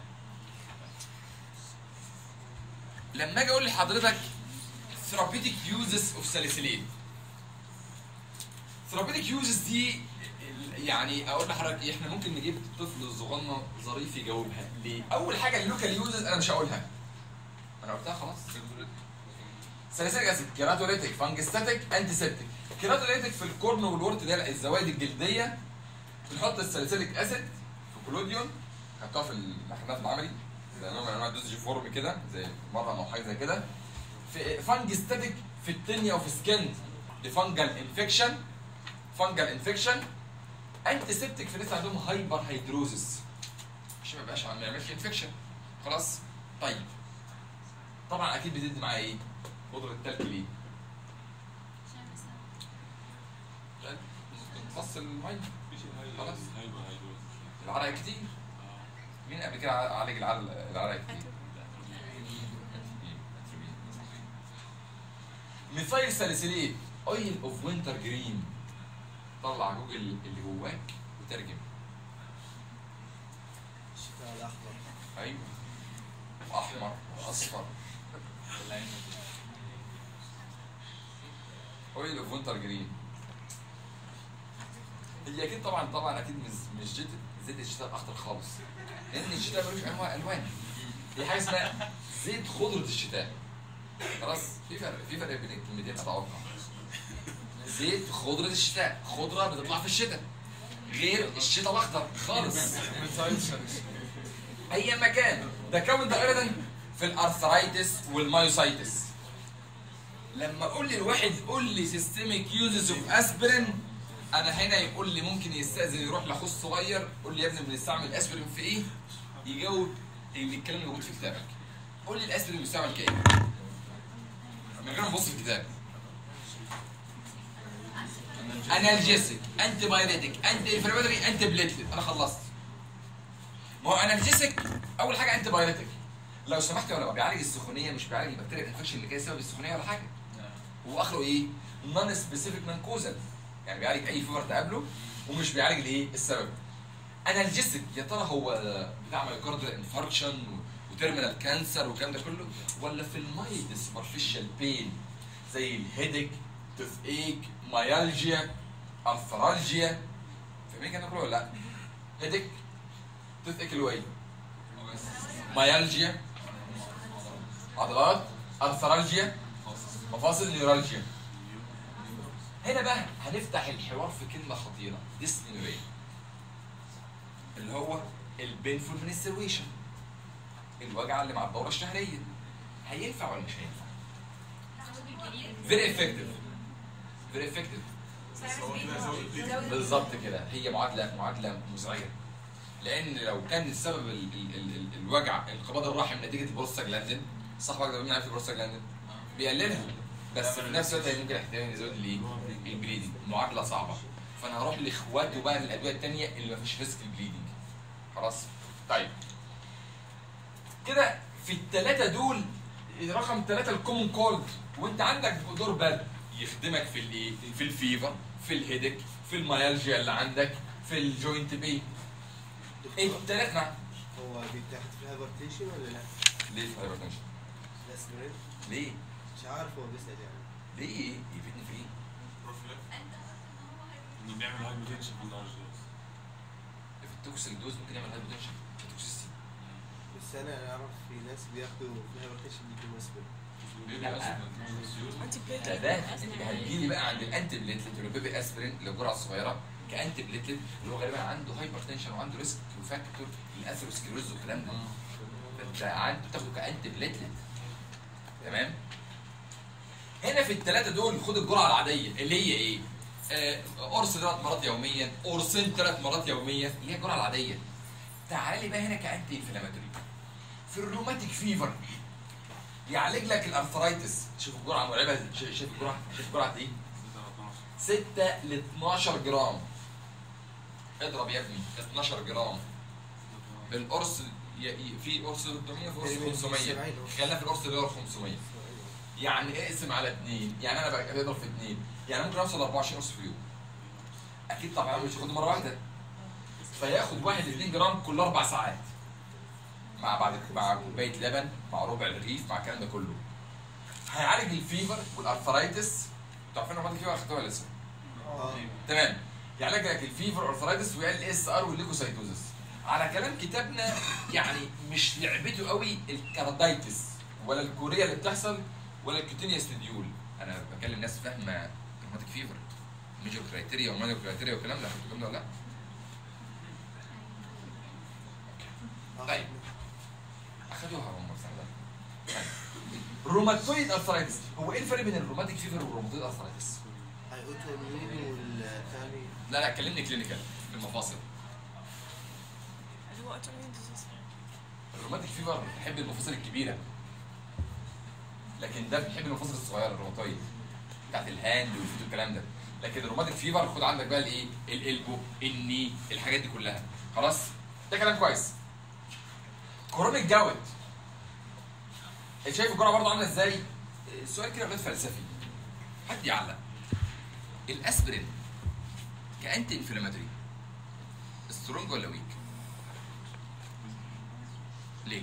لما اجي اقول لحضرتك ثيرابيتيك يوزز اوف ساليسيليت ثيرابيتيك يوزز دي يعني اقول لحضرتك ايه احنا ممكن نجيب طفل صغنن ظريف يجاوبها ليه؟ اول حاجه اللوكال يوزز انا مش هقولها انا قلتها خلاص ساليسيليك اسيد كيراتوليتيك فانجستاتيك انتي سيبتيك كيراتوليتيك في الكورن والورت اللي هي الزوائد الجلديه بنحط الساليسيليك اسيد في كولوديون حطها في المحلات العملي زي نوع من انواع الدوزج فورم كده زي مرهم او حاجه زي كده في فانجستاتيك في التنيا وفي سكند لفانجل انفكشن فانجل انفكشن انتي سيبتيك في ناس عندهم هايبر هيدروزس عشان ما يبقاش ما يعملش انفكشن خلاص طيب طبعا اكيد بتدي معايا ايه؟ بودره التلج ليه؟ عشان تمتص الميه خلاص. هيبقى هيبقى العرق كتير مين قبل كده عالج العرق العرق كتير؟ ميثايل ساليسيليت اويل اوف وينتر جرين طلع جوجل اللي جواك وترجم الشفاء الاخضر ايوه واحمر واصفر اويل اوف وينتر جرين هي اكيد طبعا طبعا اكيد مش مش زيت زيت الشتاء الاخضر خالص لان الشتاء ملوش انواع الوان هي حاجه اسمها زيت خضره الشتاء خلاص في فرق في فرق بين الكلمتين اتوقع زيت خضره الشتاء خضره بتطلع في الشتاء غير الشتاء الاخضر خالص اي مكان ده كون ده ايضا في الارثرايتس والمايوسايتس لما اقول للواحد قول لي سيستميك يوزز اوف اسبرين انا هنا يقول لي ممكن يستاذن يروح لاخوه الصغير قول لي يا ابني بنستعمل اسبرين في ايه يجاوب اللي الكلام اللي موجود في كتابك قول لي الاسبرين بيستعمل كايه من غير ما ابص في الكتاب انالجيسيك انتي بايريتك انتي انفلاماتوري انتي بليتلت انا خلصت ما هو انالجيسيك اول حاجه انتي بايريتك لو سمحت ولا بيعالج السخونيه مش بيعالج البكتيريا الانفكشن اللي جاي سبب السخونيه ولا حاجه واخره ايه؟ نون سبيسيفيك نون كوزال يعني بيعالج اي فيفر تقابله ومش بيعالج الايه؟ السبب انالجيسيك يا ترى هو بتاع مايوكارديال انفاركشن وتيرمينال كانسر والكلام ده كله ولا في المايد سوبرفيشال بين زي الهيدك توث ايك مايالجيا ارثرالجيا فاهمين الكلام ده كله ولا لا؟ هيدك توث ايك اللي هو ايه؟ مايالجيا عضلات ارثرالجيا مفاصل نيورالجيا هنا بقى هنفتح الحوار في كلمه خطيره ديسمينوريا اللي هو البينفول منسترويشن الوجع اللي مع الدوره الشهريه هينفع ولا مش هينفع؟ فيري افكتيف فيري افكتيف بالظبط كده هي معادله معادله مزعجه لان لو كان السبب ال ال ال ال الوجع انقباض الرحم نتيجه البروستاجلاندين صح ولا مين عارف البروستاجلاندين بيقللها بس في نفس الوقت هي ممكن احتمال يزود الايه؟ البليدنج معادله صعبه فانا هروح لاخواته بقى من الادويه الثانيه اللي ما فيش ريسك البليدنج خلاص طيب كده في الثلاثه دول رقم ثلاثه الكومون كولد وانت عندك دور برد يخدمك في الايه؟ في الفيفر في الهيدك في الميالجيا اللي عندك في الجوينت بين الثلاث نعم هو بيتاخد في الهايبرتنشن ولا لا؟ ليه في الهايبرتنشن؟ الاسبرين ليه؟ مش عارف هو بيسأل يعني ليه؟ يفيدني في ايه؟ انه بيعمل هايبوتنشن في اللارج دوز في التوكسيك دوز ممكن يعمل هايبرتنشن توكسيستي بس انا اعرف في ناس بياخدوا في الهايبرتنشن بيجيبوا اسبرين بيبي اصلا ده ده انت هتجي لي بقى عند الانتي بليتلت اللي هو بيبي اسبرين للجرعه الصغيره كانتي بليتلت اللي هو غالبا عنده هايبر تنشن وعنده ريسك فاكتور الاثيروسكليروز والكلام ده فانت عنده تاخده كانتي بليتلت تمام هنا في الثلاثه دول خد الجرعه العاديه اللي هي ايه؟ آه، قرص ثلاث مرات يوميا قرصين ثلاث مرات يوميا اللي هي الجرعه العاديه تعالى لي بقى هنا كانتي انفلاماتوري في الروماتيك فيفر يعالج لك الارثرايتس شوف الجرعه مرعبه شايف شايف الجرعه شايف الجرعه دي 6 ل 12 جرام اضرب يا ابني 12 جرام القرص ي- ي- في قرص 300 في قرص 500 خلينا في القرص اللي هو 500 يعني اقسم على اثنين يعني انا بقى بضرب في اثنين يعني ممكن اوصل ل 24 قرص في اليوم اكيد طبعا مش هاخده مره واحده فياخد 1 2 جرام كل اربع ساعات مع بعد مع كوبايه لبن مع ربع رغيف مع الكلام ده كله هيعالج الفيفر والارثرايتس انتوا عارفين الروماتيك فيفر اخدتوها ولا لسه؟ اه تمام يعالج لك الفيفر والارثرايتس ويعالج الاس ار والليكوسايتوزس على كلام كتابنا يعني مش لعبته قوي الكاردايتس ولا الكوريه اللي بتحصل ولا الكوتينيوس نديول انا بكلم ناس فاهمه روماتيك فيفر ميجور كرايتيريا ومانيور كرايتيريا والكلام ده خدتوا الكلام ده ولا لا؟ طيب اخدوها هم سنه روماتويد ارثرايتس هو ايه الفرق بين الروماتيك فيفر والروماتويد ارثرايتس؟ هاي اوتو اميون والثاني لا لا كلمني كلينيكال في المفاصل اللي هو autoimmune disease الروماتيك فيفر بيحب المفاصل الكبيره لكن ده بيحب المفاصل الصغيره الروماتويد بتاعت الهاند والفوت والكلام ده لكن الروماتيك فيفر خد عندك بقى الايه الالبو الني الحاجات دي كلها خلاص ده كلام كويس كورونيك جاوت شايف الجرعه برضه عامله ازاي السؤال كده غير فلسفي حد يعلق الاسبرين كانتي انفلاماتوري سترونج ولا ويك ليه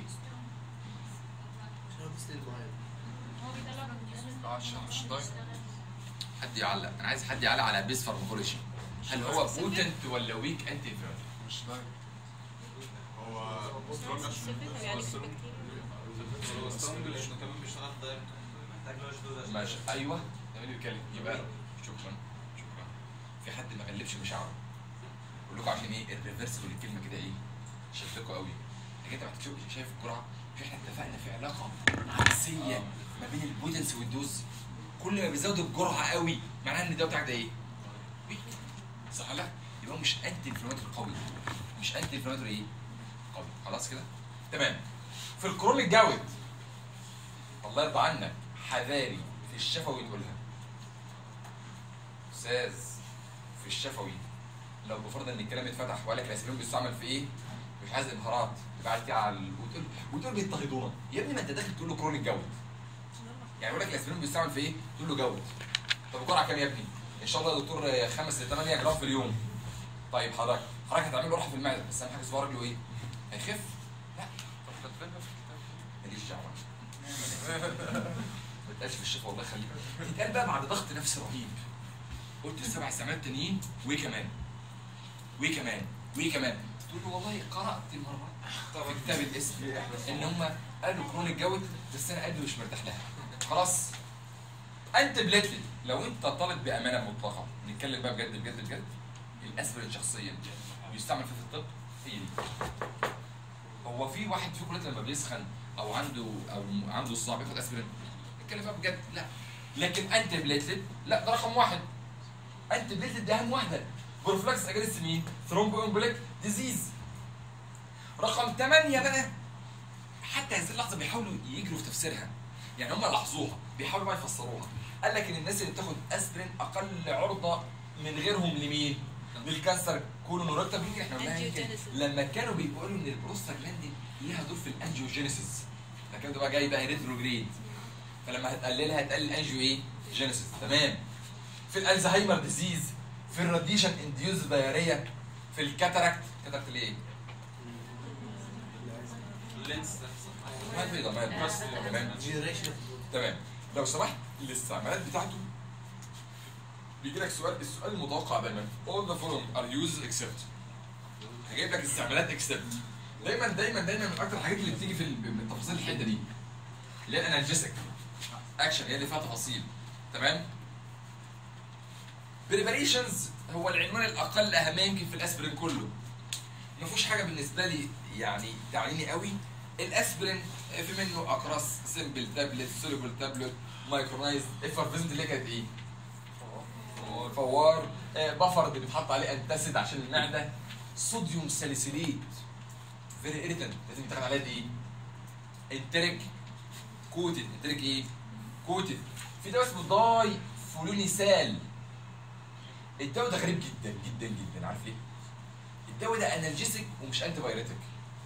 شنو بس المايل هو بيطلع من عشان مش ضايق حد يعلق انا عايز حد يعلق على بيس فارماكولوجي هل هو بوتنت ولا ويك انتي انفلاماتوري مش ضايق هو سترونج عشان specific يعني في بكتيريا هو سترونج لانه كمان بيشتغل دايركت محتاج له دوز ماشي ايوه ده مين اللي بيتكلم يبقى شكرا شكرا في حد ما غلبش مشاعره بقول لكم عشان ايه الريفرس الكلمه كده ايه شدكوا قوي لكن انت محتاج تشوف شايف الجرعه في احنا اتفقنا في علاقه عكسيه ما بين البوتنس والدوز كل ما بيزود الجرعه قوي معناها ان الدواء بتاعك ده ايه؟ ويك صح ولا لا؟ يبقى هو مش انتي انفلاماتوري قوي مش انتي انفلاماتوري ايه؟ قوي خلاص كده؟ تمام في الكرونيك جاود الله يرضى عنك حذاري في الشفوي نقولها استاذ في الشفوي لو بفرض ان الكلام اتفتح وقال لك الاسبرين بيستعمل في ايه؟ مش عايز ابهارات بعد كده على ال- وتقول وتقول بيضطهدونا يا ابني ما انت داخل تقول له كرونيك جود يعني يقول لك الاسبرين بيستعمل في ايه؟ تقول له جود طب الجرعه كام يا ابني؟ ان شاء الله يا دكتور آه، خمس ل 8 جرام في اليوم طيب حضرتك حضرتك هتعمل له راحه في المعده بس اهم حاجه صباع رجله ايه؟ هيخف؟ لا طب خد بالك ماليش دعوه ما تقالش في الشفا والله يخليك تتقال بقى بعد ضغط نفسي رهيب قلت السبع سمات تانيين وايه كمان؟ وايه كمان؟ وايه كمان؟ تقول له والله قرات مره في كتاب الاسم ان هم قالوا كرونيك جوت بس انا قلبي مش مرتاح لها خلاص انت بليتلت لو انت طالب بامانه مطلقه نتكلم بقى بجد بجد بجد الاسبرين شخصيا بيستعمل في الطب هي دي هو في واحد فيكم دلوقتي لما بيسخن او عنده او عنده صداع بياخد اسبرين نتكلم بقى بجد لا لكن انت بليتلت لا ده رقم واحد انت بليتلت ده اهم واحده بروفلاكس اجينست مين؟ ثرومبو امبوليك ديزيز رقم 8 بقى حتى هذه اللحظه بيحاولوا يجروا في تفسيرها يعني هم لاحظوها بيحاولوا بقى يفسروها قال لك ان الناس اللي بتاخد اسبرين اقل عرضه من غيرهم لمين؟ للكانسر كولون وريكتال يمكن احنا قلناها يمكن Angiogenesis. لما كانوا بيقولوا ان البروستاجلاندين ليها دور في الانجيوجينيسيس ده كده بقى جاي بقى ريتروجريد فلما هتقللها هتقلل الانجيو ايه؟ جينيسيس تمام في الالزهايمر ديزيز في الراديشن انديوز دايريا في الكاتاراكت كاتاراكت ليه؟ اللينس ده ما بيضة ما بيضة. تمام جنريشن تمام لو سمحت الاستعمالات بتاعته بيجي لك سؤال السؤال المتوقع دايما all the following are used except هجيب لك استعمالات except دايما دايما دايما من اكتر الحاجات اللي بتيجي في ال- من تفاصيل الحته دي اللي هي الانالجيسك اكشن هي اللي فيها تفاصيل تمام بريباريشنز هو العنوان الاقل اهميه يمكن في الاسبرين كله ما فيهوش حاجه بالنسبه لي يعني تعنيني قوي الاسبرين في منه اقراص سمبل تابلت سوليبل تابلت مايكرونايز افرفيزنت اللي هي كانت ايه؟ فوار آه، بفر اللي بيتحط عليه انتاسيد عشان المعده صوديوم ساليسيليت فيري ايريتنت لازم يتاخد عليها ايه؟ انتريك كوتد انتريك ايه؟ كوتد في دواء اسمه داي فلونيسال الدواء ده غريب جدا جدا جدا عارف ليه؟ الدواء ده انالجيسك ومش انتي بايريتك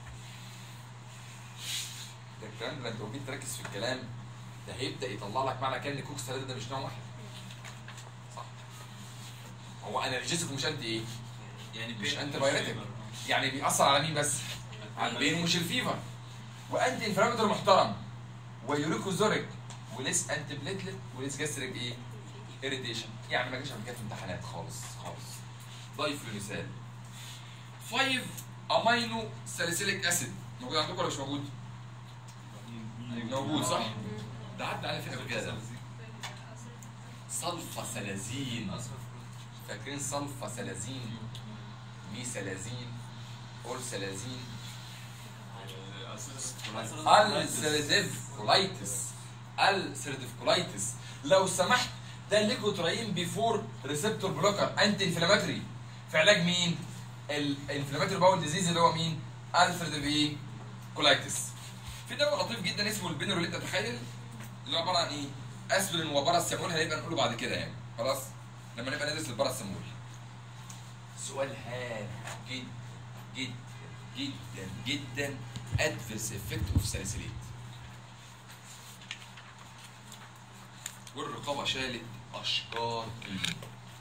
ده الكلام ده انت لو جيت تركز في الكلام ده هيبدا يطلع لك معنى كان كوكس ثلاثه ده مش نوع واحد صح هو انالجيسك ومش انتي ايه؟ يعني مش انتي بايريتك يعني بيأثر على مين بس؟ على البين ومش الفيفر وانتي انفلاماتوري محترم ويوريكوزوريك وليس انتي بليتلت وليس جاستريك ايه؟ اريتيشن يعني ما جاش قبل كده في امتحانات خالص خالص دايفلونيسال 5 امينو ساليسيليك اسيد موجود عندكم ولا مش موجود؟ موجود صح؟ ده عدى على فين قبل كده ده؟ صلفة سلازين فاكرين صلفة سلازين ميسلازين اول سلازين السيريديف كولايتس السيريديف كولايتس لو سمحت ده الليكوتراين بيفور ريسبتور بلوكر انتي انفلاماتوري في علاج مين؟ الانفلاماتوري باول ديزيز اللي هو مين؟ السيريديف ايه؟ كولايتس في دواء لطيف جدا اسمه البينوروليت تتخيل اللي هو عباره عن ايه؟ اسبرين وباراسيتامول هنبقى نقوله بعد كده يعني خلاص لما نبقى ندرس الباراسيتامول سؤال هام جدا جدا جدا جدا ادفرس افكت اوف ساليسيليت والرقابه شالت اشجار كلين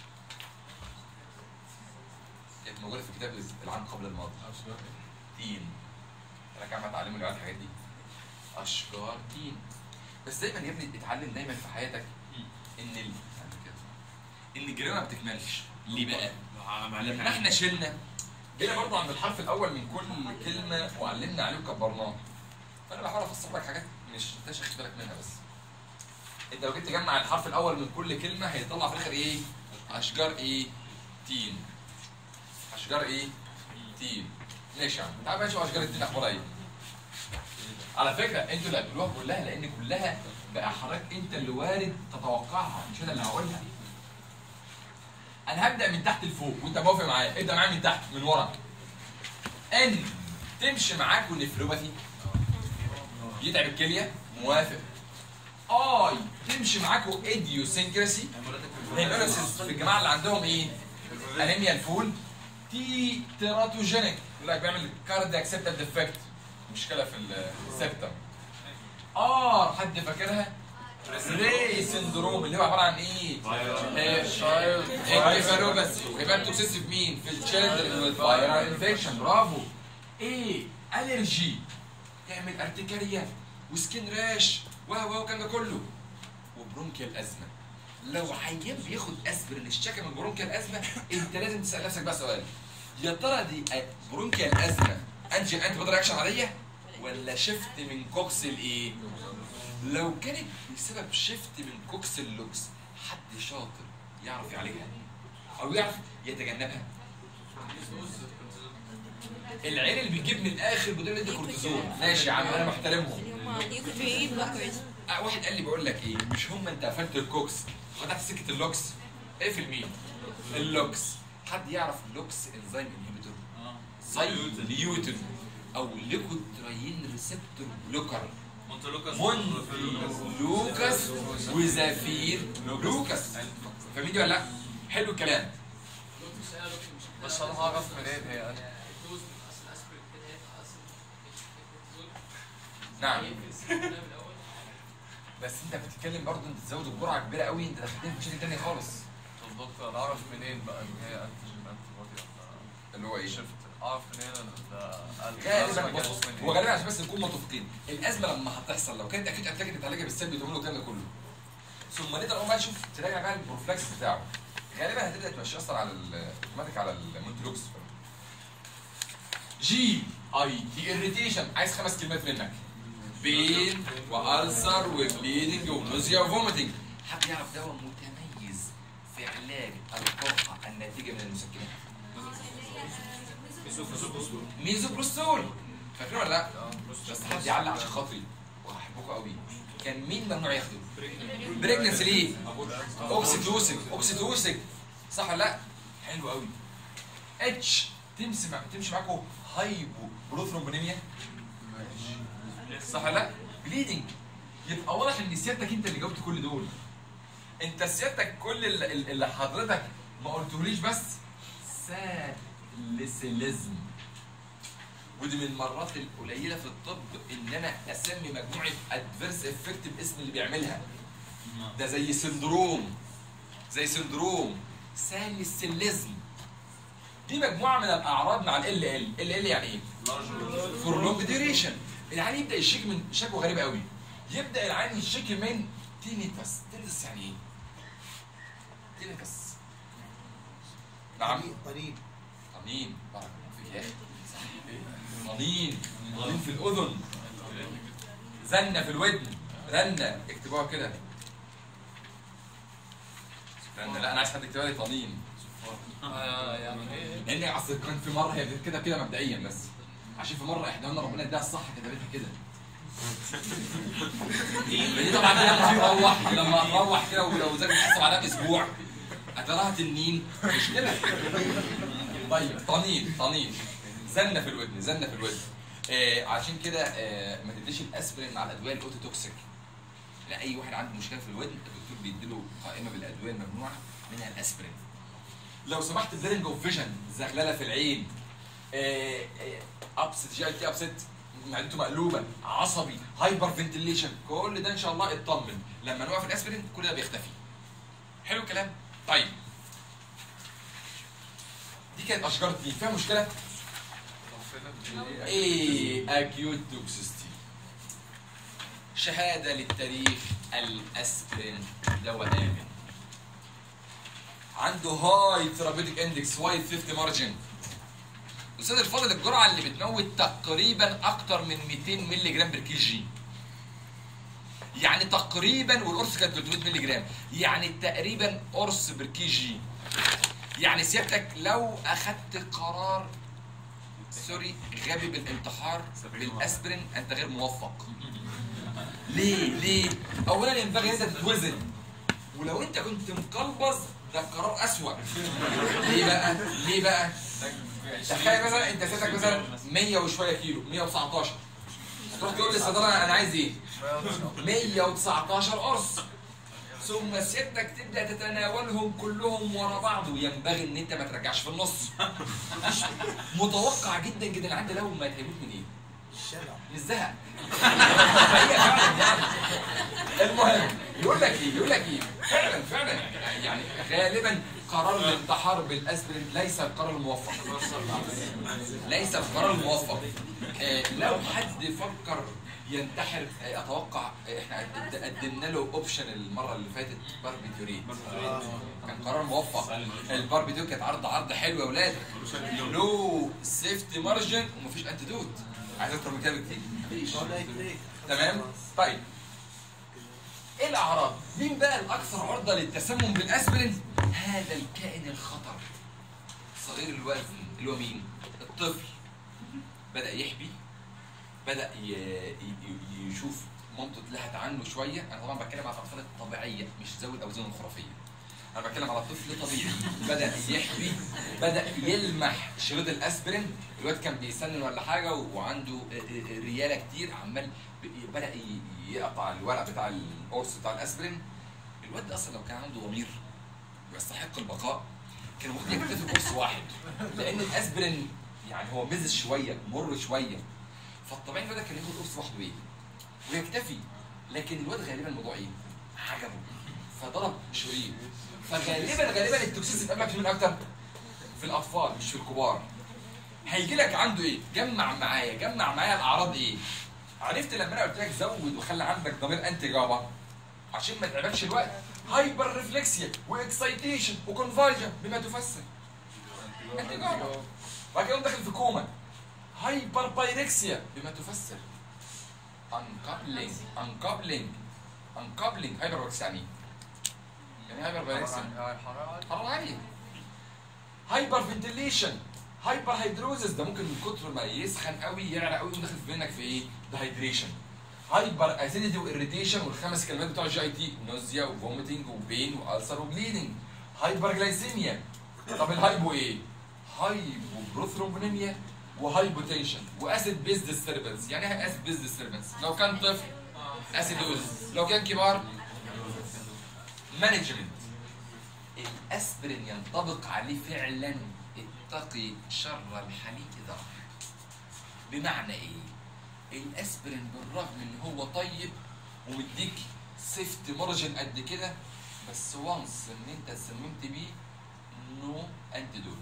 كانت موجوده في كتاب العام قبل الماضي تين انا كمان اتعلموا العيال الحاجات دي اشجار تين بس دايما يا ابني اتعلم دايما في حياتك ان ال... ان الجريمه ما بتكملش ليه بقى؟ لما احنا شلنا جينا برضه عند الحرف الاول من كل كلمه وعلمنا عليه وكبرناه فانا بحاول افسر لك حاجات مش انت مش واخد بالك منها بس انت لو جيت تجمع الحرف الاول من كل كلمه هيطلع في الاخر ايه؟ اشجار ايه؟ تين اشجار ايه؟ تين ماشي يا عم تعال بقى نشوف اشجار التين اخبارها ايه على فكره انتوا اللي هتقولوها كلها لان كلها بقى حضرتك انت اللي وارد تتوقعها مش انا اللي هقولها انا هبدا من تحت لفوق وانت موافق معايا ابدا معايا من تحت من ورا ان تمشي معاك ونفروباثي يتعب الكليه موافق اي تمشي معاكوا ايديوسينكراسي هيمولوسيس في الجماعه اللي عندهم ايه؟ انيميا الفول تي تيراتوجينيك يقول لك بيعمل كاردياك سيبتال ديفكت مشكله في السيبتم ار حد فاكرها؟ ري سندروم اللي هو عباره عن ايه؟ انكفالوباثي هيباتوكسيس في مين؟ في التشيلدرن والفايرال انفكشن برافو ايه؟ الرجي يعمل ارتكاريا وسكين راش و و الكلام ده كله وبرونكيال ازمه لو عيان بياخد اسبرين اشتكى من برونكيال ازمه انت لازم تسال نفسك بقى سؤال يا ترى دي برونكيال ازمه انجل انت بودر اكشن عاديه ولا شفت من كوكس الايه؟ لو كانت بسبب شفت من كوكس اللوكس حد شاطر يعرف يعالجها او يعرف يتجنبها العيال اللي بتجيب من الاخر بدون يدي كورتيزون ماشي يا عم انا محترمهم You could be blockers. آه، واحد قال لي بقول لك ايه مش هم انت قفلت الكوكس فتحت سكه اللوكس اقفل مين؟ اللوكس حد يعرف اللوكس انزيم انهبيتور زي ليوتن او ليكوتراين ريسبتور بلوكر مونتلوكاس مون لوكاس وزافير لوكاس فاهمين دي ولا لا؟ حلو الكلام بس انا هعرف منين هي نعم بس انت بتتكلم برضه انت تزود الجرعه كبيره قوي انت دخلتني في شيء تاني خالص طب دكتور انا اعرف منين بقى ان هي انتيجين انتي بودي اللي هو ايه؟ شفت اعرف منين ال غالبا بص هو غالبا عشان بس نكون متفقين الازمه لما هتحصل لو كانت اكيد اتاكد بتعالجها بالسلبي تقول له الكلام ده كله ثم نقدر نقوم بقى نشوف تراجع بقى البروفلاكس بتاعه غالبا هتبدا تمشي اصلا على الاوتوماتيك على المونتلوكس جي اي دي اريتيشن عايز خمس كلمات منك بين والسر وبليدنج ونوزيا وفوميتنج حد يعرف دواء متميز في علاج القرحه الناتجه من المسكنات ميزوبروستول فاكرين ولا لا؟ بس حد يعلق عشان خاطري وهحبكم قوي كان مين ممنوع ياخده؟ بريجنسي ليه؟ اوكسيتوسيك اوكسيتوسيك صح ولا لا؟ حلو قوي اتش تمشي مع تمشي معاكم هايبو بروثرومبونيميا صح ولا لا؟ بليدنج يبقى واضح ان سيادتك انت اللي جاوبت كل دول انت سيادتك كل اللي, اللي حضرتك ما قلتوليش بس ساليسيليزم ودي من المرات القليله في الطب ان انا اسمي مجموعه ادفيرس افكت باسم اللي بيعملها ده زي سندروم زي سندروم ساليسيليزم دي مجموعه من الاعراض مع ال ال ال ال يعني ايه؟ فور لونج ديوريشن العيان يبدا يشتكي من شكوى غريبه قوي يبدا العيان يشتكي من تينيتس تينيتس يعني ايه؟ تينيتس نعم قريب طنين بارك الله فيك يا اخي طنين طنين في الاذن زنه في الودن رنه اكتبوها كده رنه لا انا عايز حد يكتبها لي طنين لان اصل كان في مره هي كده كده مبدئيا بس عشان في مره احدانا ربنا اداها الصح كتبتها كده دي طبعا لما تروح لما تروح كده ولو ذاكر تحسب عليها اسبوع هتراها تنين مشكله طيب طنين طنين زنه في الودن زنه في الودن آه عشان كده آه ما تديش الاسبرين مع الادويه الاوتوتوكسيك لا اي واحد عنده مشكله في الودن الدكتور بيديله قائمه بالادويه الممنوعه منها الاسبرين لو سمحت بليرنج اوف فيجن زغلله في العين آه آه ابسط جي تي ابسط معدته مقلوبه عصبي هايبر فنتليشن كل ده ان شاء الله اطمن لما نوقف الاسبرين كل ده بيختفي حلو الكلام طيب دي كانت اشجار دي فيها مشكله ايه اكيوت توكسيستي شهاده للتاريخ الاسبرين دواء امن عنده هاي ثيرابيوتيك اندكس وايد 50 مارجن استاذ الفاضل الجرعه اللي بتموت تقريبا اكتر من 200 مللي جرام بر كي جي يعني تقريبا والقرص كانت 300 مللي جرام يعني تقريبا قرص بر كي جي يعني سيادتك لو اخدت قرار سوري غبي بالانتحار بالاسبرين انت غير موفق ليه ليه اولا ينبغي انت تتوزن ولو انت كنت مقلبظ ده قرار اسوأ ليه بقى ليه بقى تخيل مثلا انت سيادتك مثلا 100 وشويه كيلو 119 تروح تقول للصيدله انا عايز ايه 119 قرص ثم سيادتك تبدا تتناولهم كلهم ورا بعض وينبغي ان انت ما ترجعش في النص متوقع جدا جدا العند لو ما هيموت من ايه؟ الشبع من الزهق هي فعلا يعني المهم يقول لك ايه يقول لك ايه فعلا فعلا يعني يعني غالبا قرار الانتحار بالاسبرين ليس القرار الموفق ليس القرار الموفق آه، لو حد فكر ينتحر آه، اتوقع آه، احنا قد- قدمنا له اوبشن المره اللي فاتت باربيتوريت كان قرار موفق الباربيتور كانت عرض عرض حلو يا اولاد لو سيفتي مارجن ومفيش انتيدوت عايز اكتر من كده بكتير مفيش ولا يفرق تمام طيب ايه الاعراض مين بقى الاكثر عرضه للتسمم بالاسبرين هذا الكائن الخطر صغير الوزن اللي هو مين الطفل بدا يحبي بدا ي... ي... ي- يشوف مامته اتلهت عنه شويه انا طبعا بتكلم على الاطفال الطبيعيه مش ذوي الاوزان الخرافيه انا بتكلم على طفل طبيعي بدا يحبي بدا يلمح شريط الاسبرين الواد كان بيسنن ولا حاجه وعنده رياله كتير عمال ب- بدا ي- يقطع الورق بتاع القرص بتاع الاسبرين الواد ده اصلا لو كان عنده ضمير ويستحق البقاء كان المفروض يكتفي بقرص واحد لان الاسبرين يعني هو مزز شويه مر شويه فالطبيعي الواد ده كان ياخد قرص واحد وايه ويكتفي لكن الواد غالبا الموضوع ايه؟ عجبه فضرب شريط فغالبا غالبا التوكسيس بتقابلك في مين اكتر؟ في الاطفال مش في الكبار هيجي لك عنده ايه؟ جمع معايا جمع معايا الاعراض ايه؟ عرفت لما انا قلت لك زود وخلي عندك ضمير انتي جابا عشان ما تعبكش الوقت هايبر ريفلكسيا واكسايتيشن وكونفالجن بما تفسر انتي جابا بعد كده يقوم داخل في كوما هايبر بايركسيا بما تفسر uncoupling uncoupling uncoupling هايبر بايركس يعني إيه؟ يعني هايبر بايركس هاي حرارة حرارة عالية هايبر فنتيليشن هايبر هيدروزس ده ممكن من كتر ما يسخن قوي يعرق قوي وداخل في منك في ايه؟ دهيدريشن هايبر اسيديتي واريتيشن والخمس كلمات بتوع الجي اي تي نوزيا وفوميتنج وبين والسر وبليدنج هايبر جلايسيميا طب الهايبو ايه؟ هايبو بروثرومبونيميا وهايبوتنشن واسيد بيز ديستربنس يعني ايه اسيد بيز ديستربنس؟ لو كان طفل اسيدوز لو كان كبار مانجمنت الاسبرين ينطبق عليه فعلا اتقي شر الحليق اذا راح بمعنى ايه الاسبرين بالرغم ان هو طيب ومديك سيفت مارجن قد كده بس وانس ان انت سممت بيه نو انتيدوت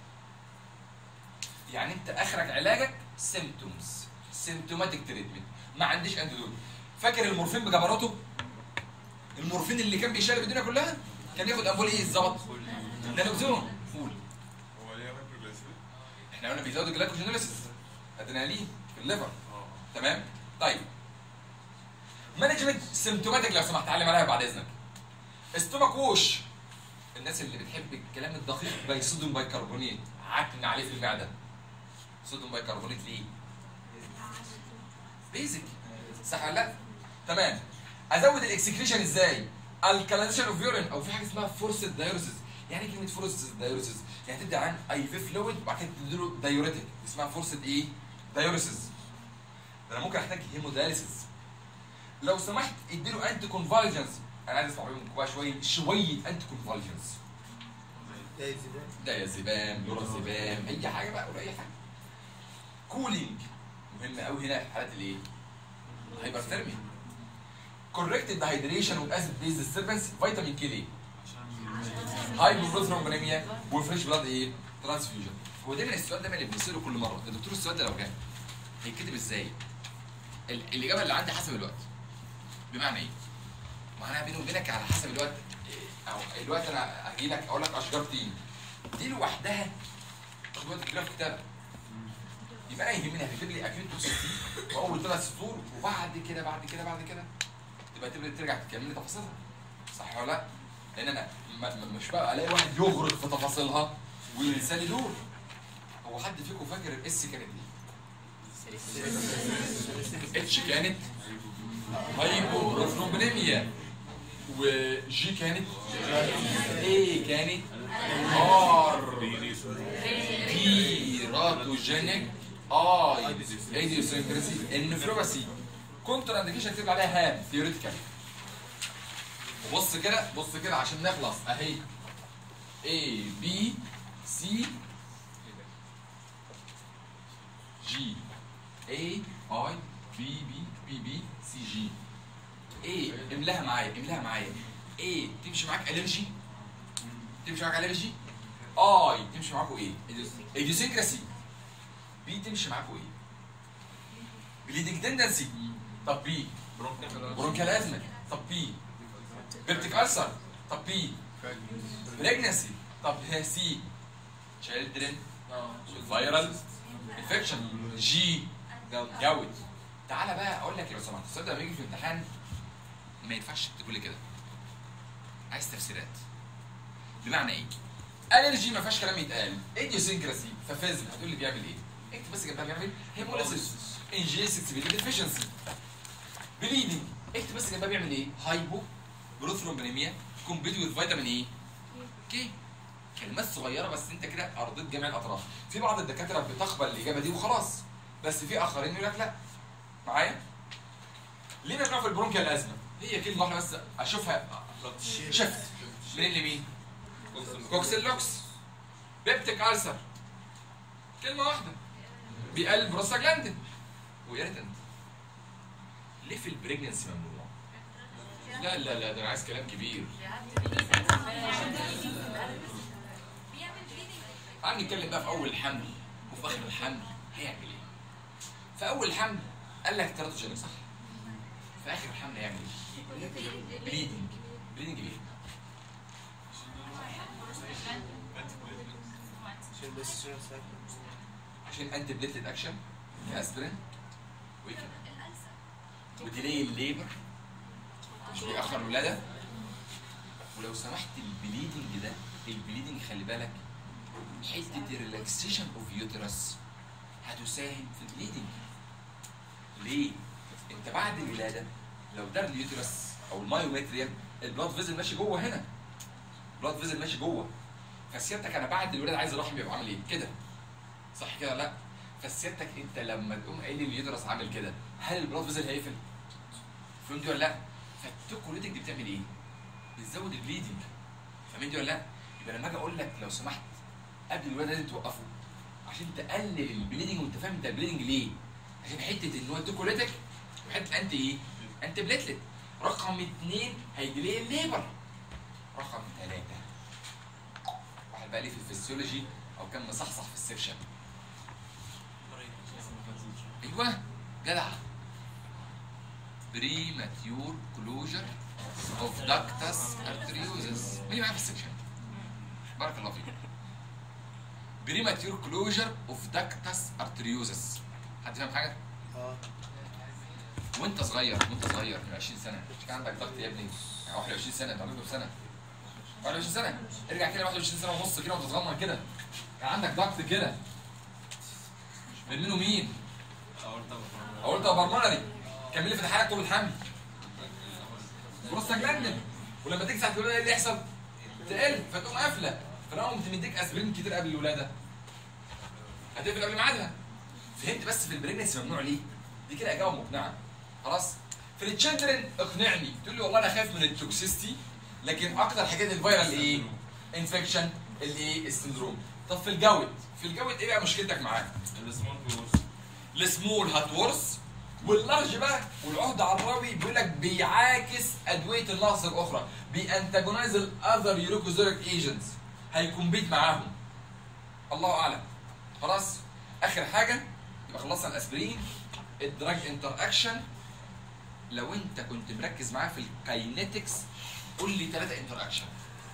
يعني انت اخرك علاجك سيمتومز سيمتوماتيك تريتمنت ما عنديش انتيدوت فاكر المورفين بجبروته المورفين اللي كان بيشارب الدنيا كلها كان ياخد امبول ايه الظبط نالوكزون فول هو ليه راجل جلاسيميك؟ احنا قلنا بيزود الجلايكوجينوليسيس ادرينالين في الليفر اه تمام طيب مانجمنت سيمتوماتيك لو سمحت علم عليها بعد اذنك استومك ووش الناس اللي بتحب الكلام الدقيق بيصوديوم بايكربونات عكن عليه في المعده صوديوم بايكربونات ليه؟ بيزك صح ولا لا؟ تمام ازود الاكسكريشن ازاي؟ الكاليزيشن اوف يورين او في حاجه اسمها فورس دايوريسيس يعني ايه كلمه فورس دايوريسيس؟ يعني تبدا عن اي في فلويد وبعد كده تديله دايوريتك اسمها فورس ايه؟ دايوريسيس ده انا ممكن احتاج هيموداليسيس لو سمحت اديله انتي كونفالجنس انا عايز اسمع منكم بقى شويه شويه انتي كونفالجنس ده يزيدان ده يا زبام لورازيبام اي حاجه بقى ولا اي حاجه كولينج مهم قوي هنا في حالات الايه؟ الهايبرثيرميا كوركتد دهيدريشن واسيد بيز ديستربنس فيتامين كي ليه؟ هايبوبروثرومبونيميا وفريش بلاد ايه؟ ترانسفيوجن هو دايما السؤال ده اللي بنساله كل مره يا دكتور السؤال ده لو جه هيتكتب ازاي؟ ال- الاجابه اللي عندي حسب الوقت بمعنى ايه؟ ما انا بيني وبينك على حسب الوقت إيه، او الوقت انا اجي لك اقول لك اشجار تين دي لوحدها تاخد وقت كبير في الكتابه يبقى انا يهمني هتكتب لي اكيد توكسيتي واول ثلاث سطور وبعد كده بعد كده بعد كده تبقى تبدا ترجع تكمل لي تفاصيلها صح ولا لا؟ لان انا ما- ما- مش بقى الاقي واحد يغرق في تفاصيلها وينسى لي دول هو حد فيكم فاكر الاس كانت ايه؟ اتش كانت هايبوبروفرومبليميا وجي كانت ايه كانت ار بيراتوجينيك اي ايديوسينكراسي النفروباسي كونتر انديكيشن اكتب عليها هام ثيوريتيكال وبص كده بص كده عشان نخلص اهي A B C G A I B B B B C G A املاها معايا املاها معايا A تمشي معاك الرجي تمشي معاك الرجي اي تمشي معاكوا ايه؟ ايديوسينكراسي بي تمشي معاكوا ايه؟ بليدنج تندنسي طب بي برونكال ازمه طب بي بيبتيك ألسر طب بي بريجنسي طب سي children فيرال انفكشن جي جود تعالى بقى اقول لك لو سمحت السؤال ده لما يجي في الامتحان ما ينفعش تقول لي كده عايز تفسيرات بمعنى ايه؟ الرجي ما فيهاش كلام يتقال ايديوسينكراسي ففيزم هتقول لي بيعمل ايه؟ اكتب بس جنبها بيعمل هيموليسيس انجي 6 ديفيشنسي بليدنج اكتب بس جنبها بيعمل ايه؟ هايبو بروثرومبنيميا كومبيت وذ فيتامين ايه؟ كي كلمات صغيره بس انت كده ارضيت جميع الاطراف في بعض الدكاتره بتقبل الاجابه دي وخلاص بس في اخرين يقول لك لا معايا ليه بنعرف في البرونكيا الازمه هي كلمه واحده بس اشوفها شفت منين لمين كوكسيلوكس بيبتيك ألسر كلمه واحده بيقلل بروستاجلاندين وإيريتنت ليه في البريجنسي ممنوع لا لا لا ده انا عايز كلام كبير تعال نتكلم بقى في اول الحمل وفي اخر الحمل هيعمل ايه في اول الحمل قال لك تيراتوجينيك صح في اخر الحمل هيعمل ايه بليدنج بليدنج ليه عشان بس عشان ساكت عشان انتي بليتلت اكشن اسبرين وايه كمان وديلي الليبر مش بيأخر الولاده ولو سمحت البليدنج ده البليدنج خلي بالك حته الريلاكسيشن اوف يوترس هتساهم في البليدنج ليه؟ انت بعد الولاده لو ده اليوترس او المايومتريم البلاد فيزل ماشي جوه هنا البلاد فيزل ماشي جوه فسيادتك انا بعد الولاده عايز الرحم يبقى عامل ايه؟ كده صح كده لا فسيادتك انت لما تقوم قايل لي اليوترس عامل كده هل البلاد فيزل هيقفل؟ فهمت ولا لا؟ فالتوكوليتك دي بتعمل ايه؟ بتزود البليدنج فاهمين دي ولا لا؟ يبقى لما اجي اقول لك لو سمحت قبل الولاده لازم توقفه عشان تقلل البليدنج وانت فاهم انت البليدنج ليه؟ عشان حته ان هو التوكوليتك وحته انت ايه؟ انت بليتلت رقم اثنين هيجي ليه الليبر رقم ثلاثه واحد بقى ليه في الفسيولوجي او كان مصحصح في السكشن ايوه جدع بريماتيور كلوجر اوف داكتس ارتريوزس مين معايا في السكشن بارك الله فيك بريماتيور كلوجر اوف داكتس ارتريوزس حد فاهم حاجه اه وانت صغير وانت صغير من 20 سنه مش كان عندك ضغط يا ابني يعني 21 سنه انت عندك كام سنه 21 سنه ارجع كده 21 سنه ونص كده وانت صغنن كده كان عندك ضغط كده من منه مين؟ اورتا وبرمجري كمل لي في حالك طول الحمل بروستاجلاندين ولما تيجي ساعه الولاده ايه اللي يحصل؟ تقل فتقوم قافله فلو قمت مديك اسبرين كتير قبل الولاده هتقفل قبل ميعادها فهمت بس في البريجنسي ممنوع ليه؟ دي كده اجابه مقنعه خلاص في التشيلدرن اقنعني تقول لي والله انا خايف من التوكسيستي لكن اكتر حاجات الفيرال ايه؟ انفكشن الايه؟ السندروم طب في الجود في الجود ايه بقى مشكلتك معاه؟ السمول بيورس السمول هتورس واللارج بقى والعهد على الراوي بيقول لك بيعاكس ادويه النقص الاخرى بيانتاجونايز الاذر يوروكوزوريك ايجنتس هيكمبيت معاهم الله اعلم خلاص اخر حاجه يبقى خلصنا الاسبرين الدراج انتر اكشن لو انت كنت مركز معاه في الكاينetics قول لي ثلاثه انتر اكشن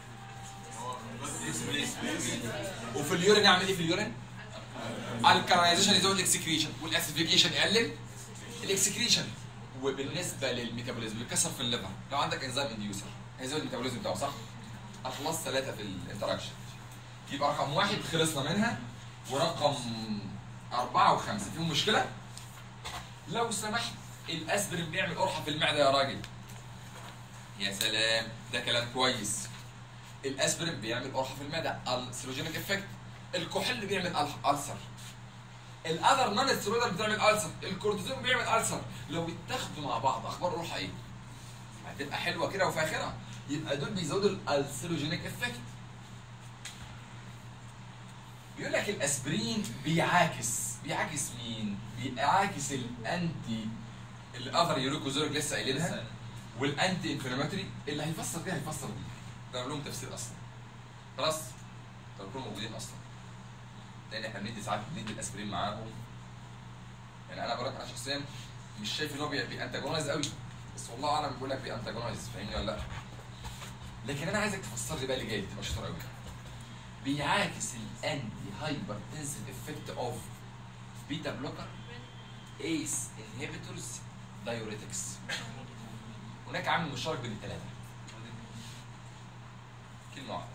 وفي اليورين اعمل ايه في اليورين؟ الكاليزيشن يزود الاكسكريشن والاسيفيكيشن يقلل الاكسكريشن وبالنسبه للميتابوليزم بيكسر في الليفر لو عندك انزيم انديوسر هيزود الميتابوليزم بتاعه صح؟ اخلص ثلاثه في الانتراكشن يبقى رقم واحد خلصنا منها ورقم أربعة وخمسة فيهم مشكلة؟ لو سمحت الأسبرين بيعمل قرحة في المعدة يا راجل يا سلام ده كلام كويس الأسبرين بيعمل قرحة في المعدة السيروجينيك افكت الكحول بيعمل أل- ألسر الاذر نون ستيرويدال بتعمل ألسر الكورتيزون بيعمل ألسر لو اتاخدوا مع بعض اخبار قرحة ايه؟ هتبقى حلوه كده وفاخره يبقى دول بيزودوا الالسيروجينيك افكت بيقول لك الاسبرين بيعاكس بيعاكس مين؟ بيعاكس الانتي الاذر يوروكوزوريك لسه قايلينها والانتي انفلاماتوري اللي هيفسر دي هيفسر دي ده لهم تفسير اصلا خلاص طب كلهم موجودين اصلا لان احنا بندي ساعات بندي الاسبرين معاهم يعني انا بقول لك انا شخصيا مش شايف ان هو بي- بيانتاجونايز قوي بس والله اعلم بيقول لك بيانتاجونايز فاهمني ولا لا لكن انا عايزك تفسر لي بقى اللي جاي تبقى شاطر قوي بيعاكس الانتي هايبر تنسيف افكت اوف بيتا بلوكر ايس انهبيتورز دايوريتكس هناك عامل مشترك بين الثلاثه كلمه واحده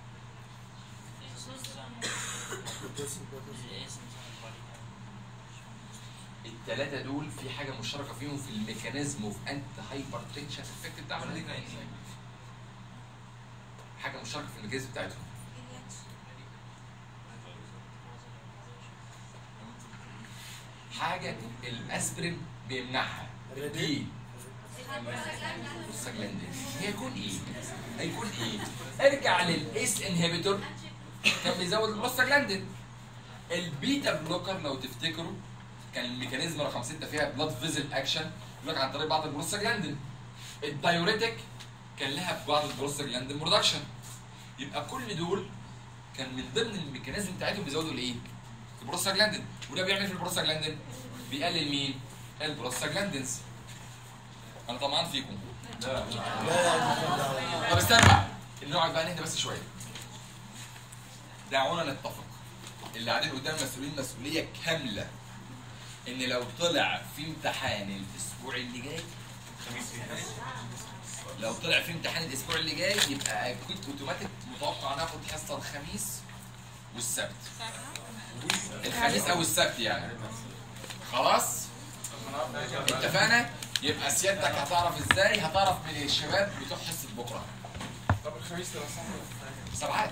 الثلاثه دول في حاجه مشتركه فيهم في الميكانيزم اوف انت هايبر تنشن افكت بتاعهم حاجه مشتركه في الميكانيزم بتاعتهم حاجه الاسبرين بيمنعها دي بروستاجلاندين هيكون ايه؟ هيكون ايه؟ ارجع للايس انهبيتور كان بيزود البروستاجلاندين البيتا بلوكر لو تفتكروا كان الميكانيزم رقم 6 فيها بلاد فيزل اكشن يقول لك عن طريق بعض البروستاجلاندين الدايوريتك كان لها بعض البروستاجلاندين برودكشن يبقى كل دول كان من ضمن الميكانيزم بتاعتهم بيزودوا الايه؟ البروستاجلاندين وده بيعمل إيه في البروستاجلاندين بيقلل مين؟ البروستاجلاندينز انا طمعان فيكم طب استنى بقى نقعد بقى نهدى بس شويه دعونا نتفق اللي قاعدين قدام مسؤولين مسؤوليه كامله ان لو طلع في امتحان الاسبوع اللي جاي لو طلع في امتحان الاسبوع اللي جاي يبقى اكيد اوتوماتيك متوقع ناخد حصه الخميس والسبت الخميس او السبت يعني خلاص اتفقنا يبقى سيادتك هتعرف ازاي هتعرف من الشباب بتوع حصه بكره طب الخميس تبقى سبعات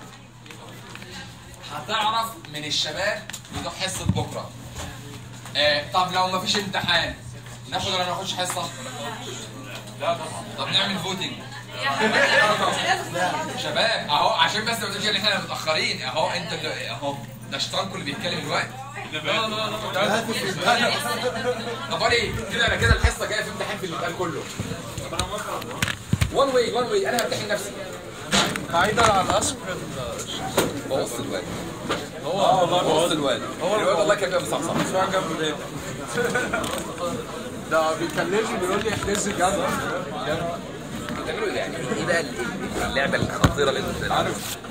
هتعرف من الشباب بتوع حصه بكره آه طب لو مفيش امتحان ناخد ولا ما ناخدش حصه لا طبعا طب نعمل فوتنج شباب اهو عشان بس ما تقولش ان احنا متاخرين اهو انت اللي اهو ده شطانكو اللي بيتكلم الوقت طب ايه كده انا كده الحصه جايه في امتحان في الامتحان كله وان واي وان واي انا همتحن نفسي بعيدا عن اسك بوظت الواد هو بوظت الواد هو الواد والله كان بيبقى مصحصح اسمع جنب ده ده بيكلمني بيقول لي احجز الجنب بتعملوا ايه يعني؟ ايه بقى ال- ال- اللعبه الخطيره اللي انتوا بتلعبوها؟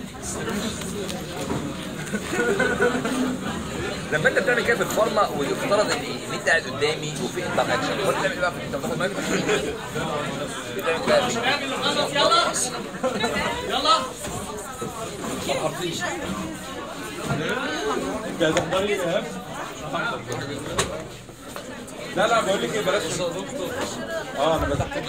لما انت بتعمل كده في الفارما ويفترض ان ان انت قاعد قدامي وفي انتراكشن هو بتعمل ايه بقى في انت بتاخد مايك بتعمل بقى ايه؟ لا لا بقول لك ايه بلاش اه انا فتحت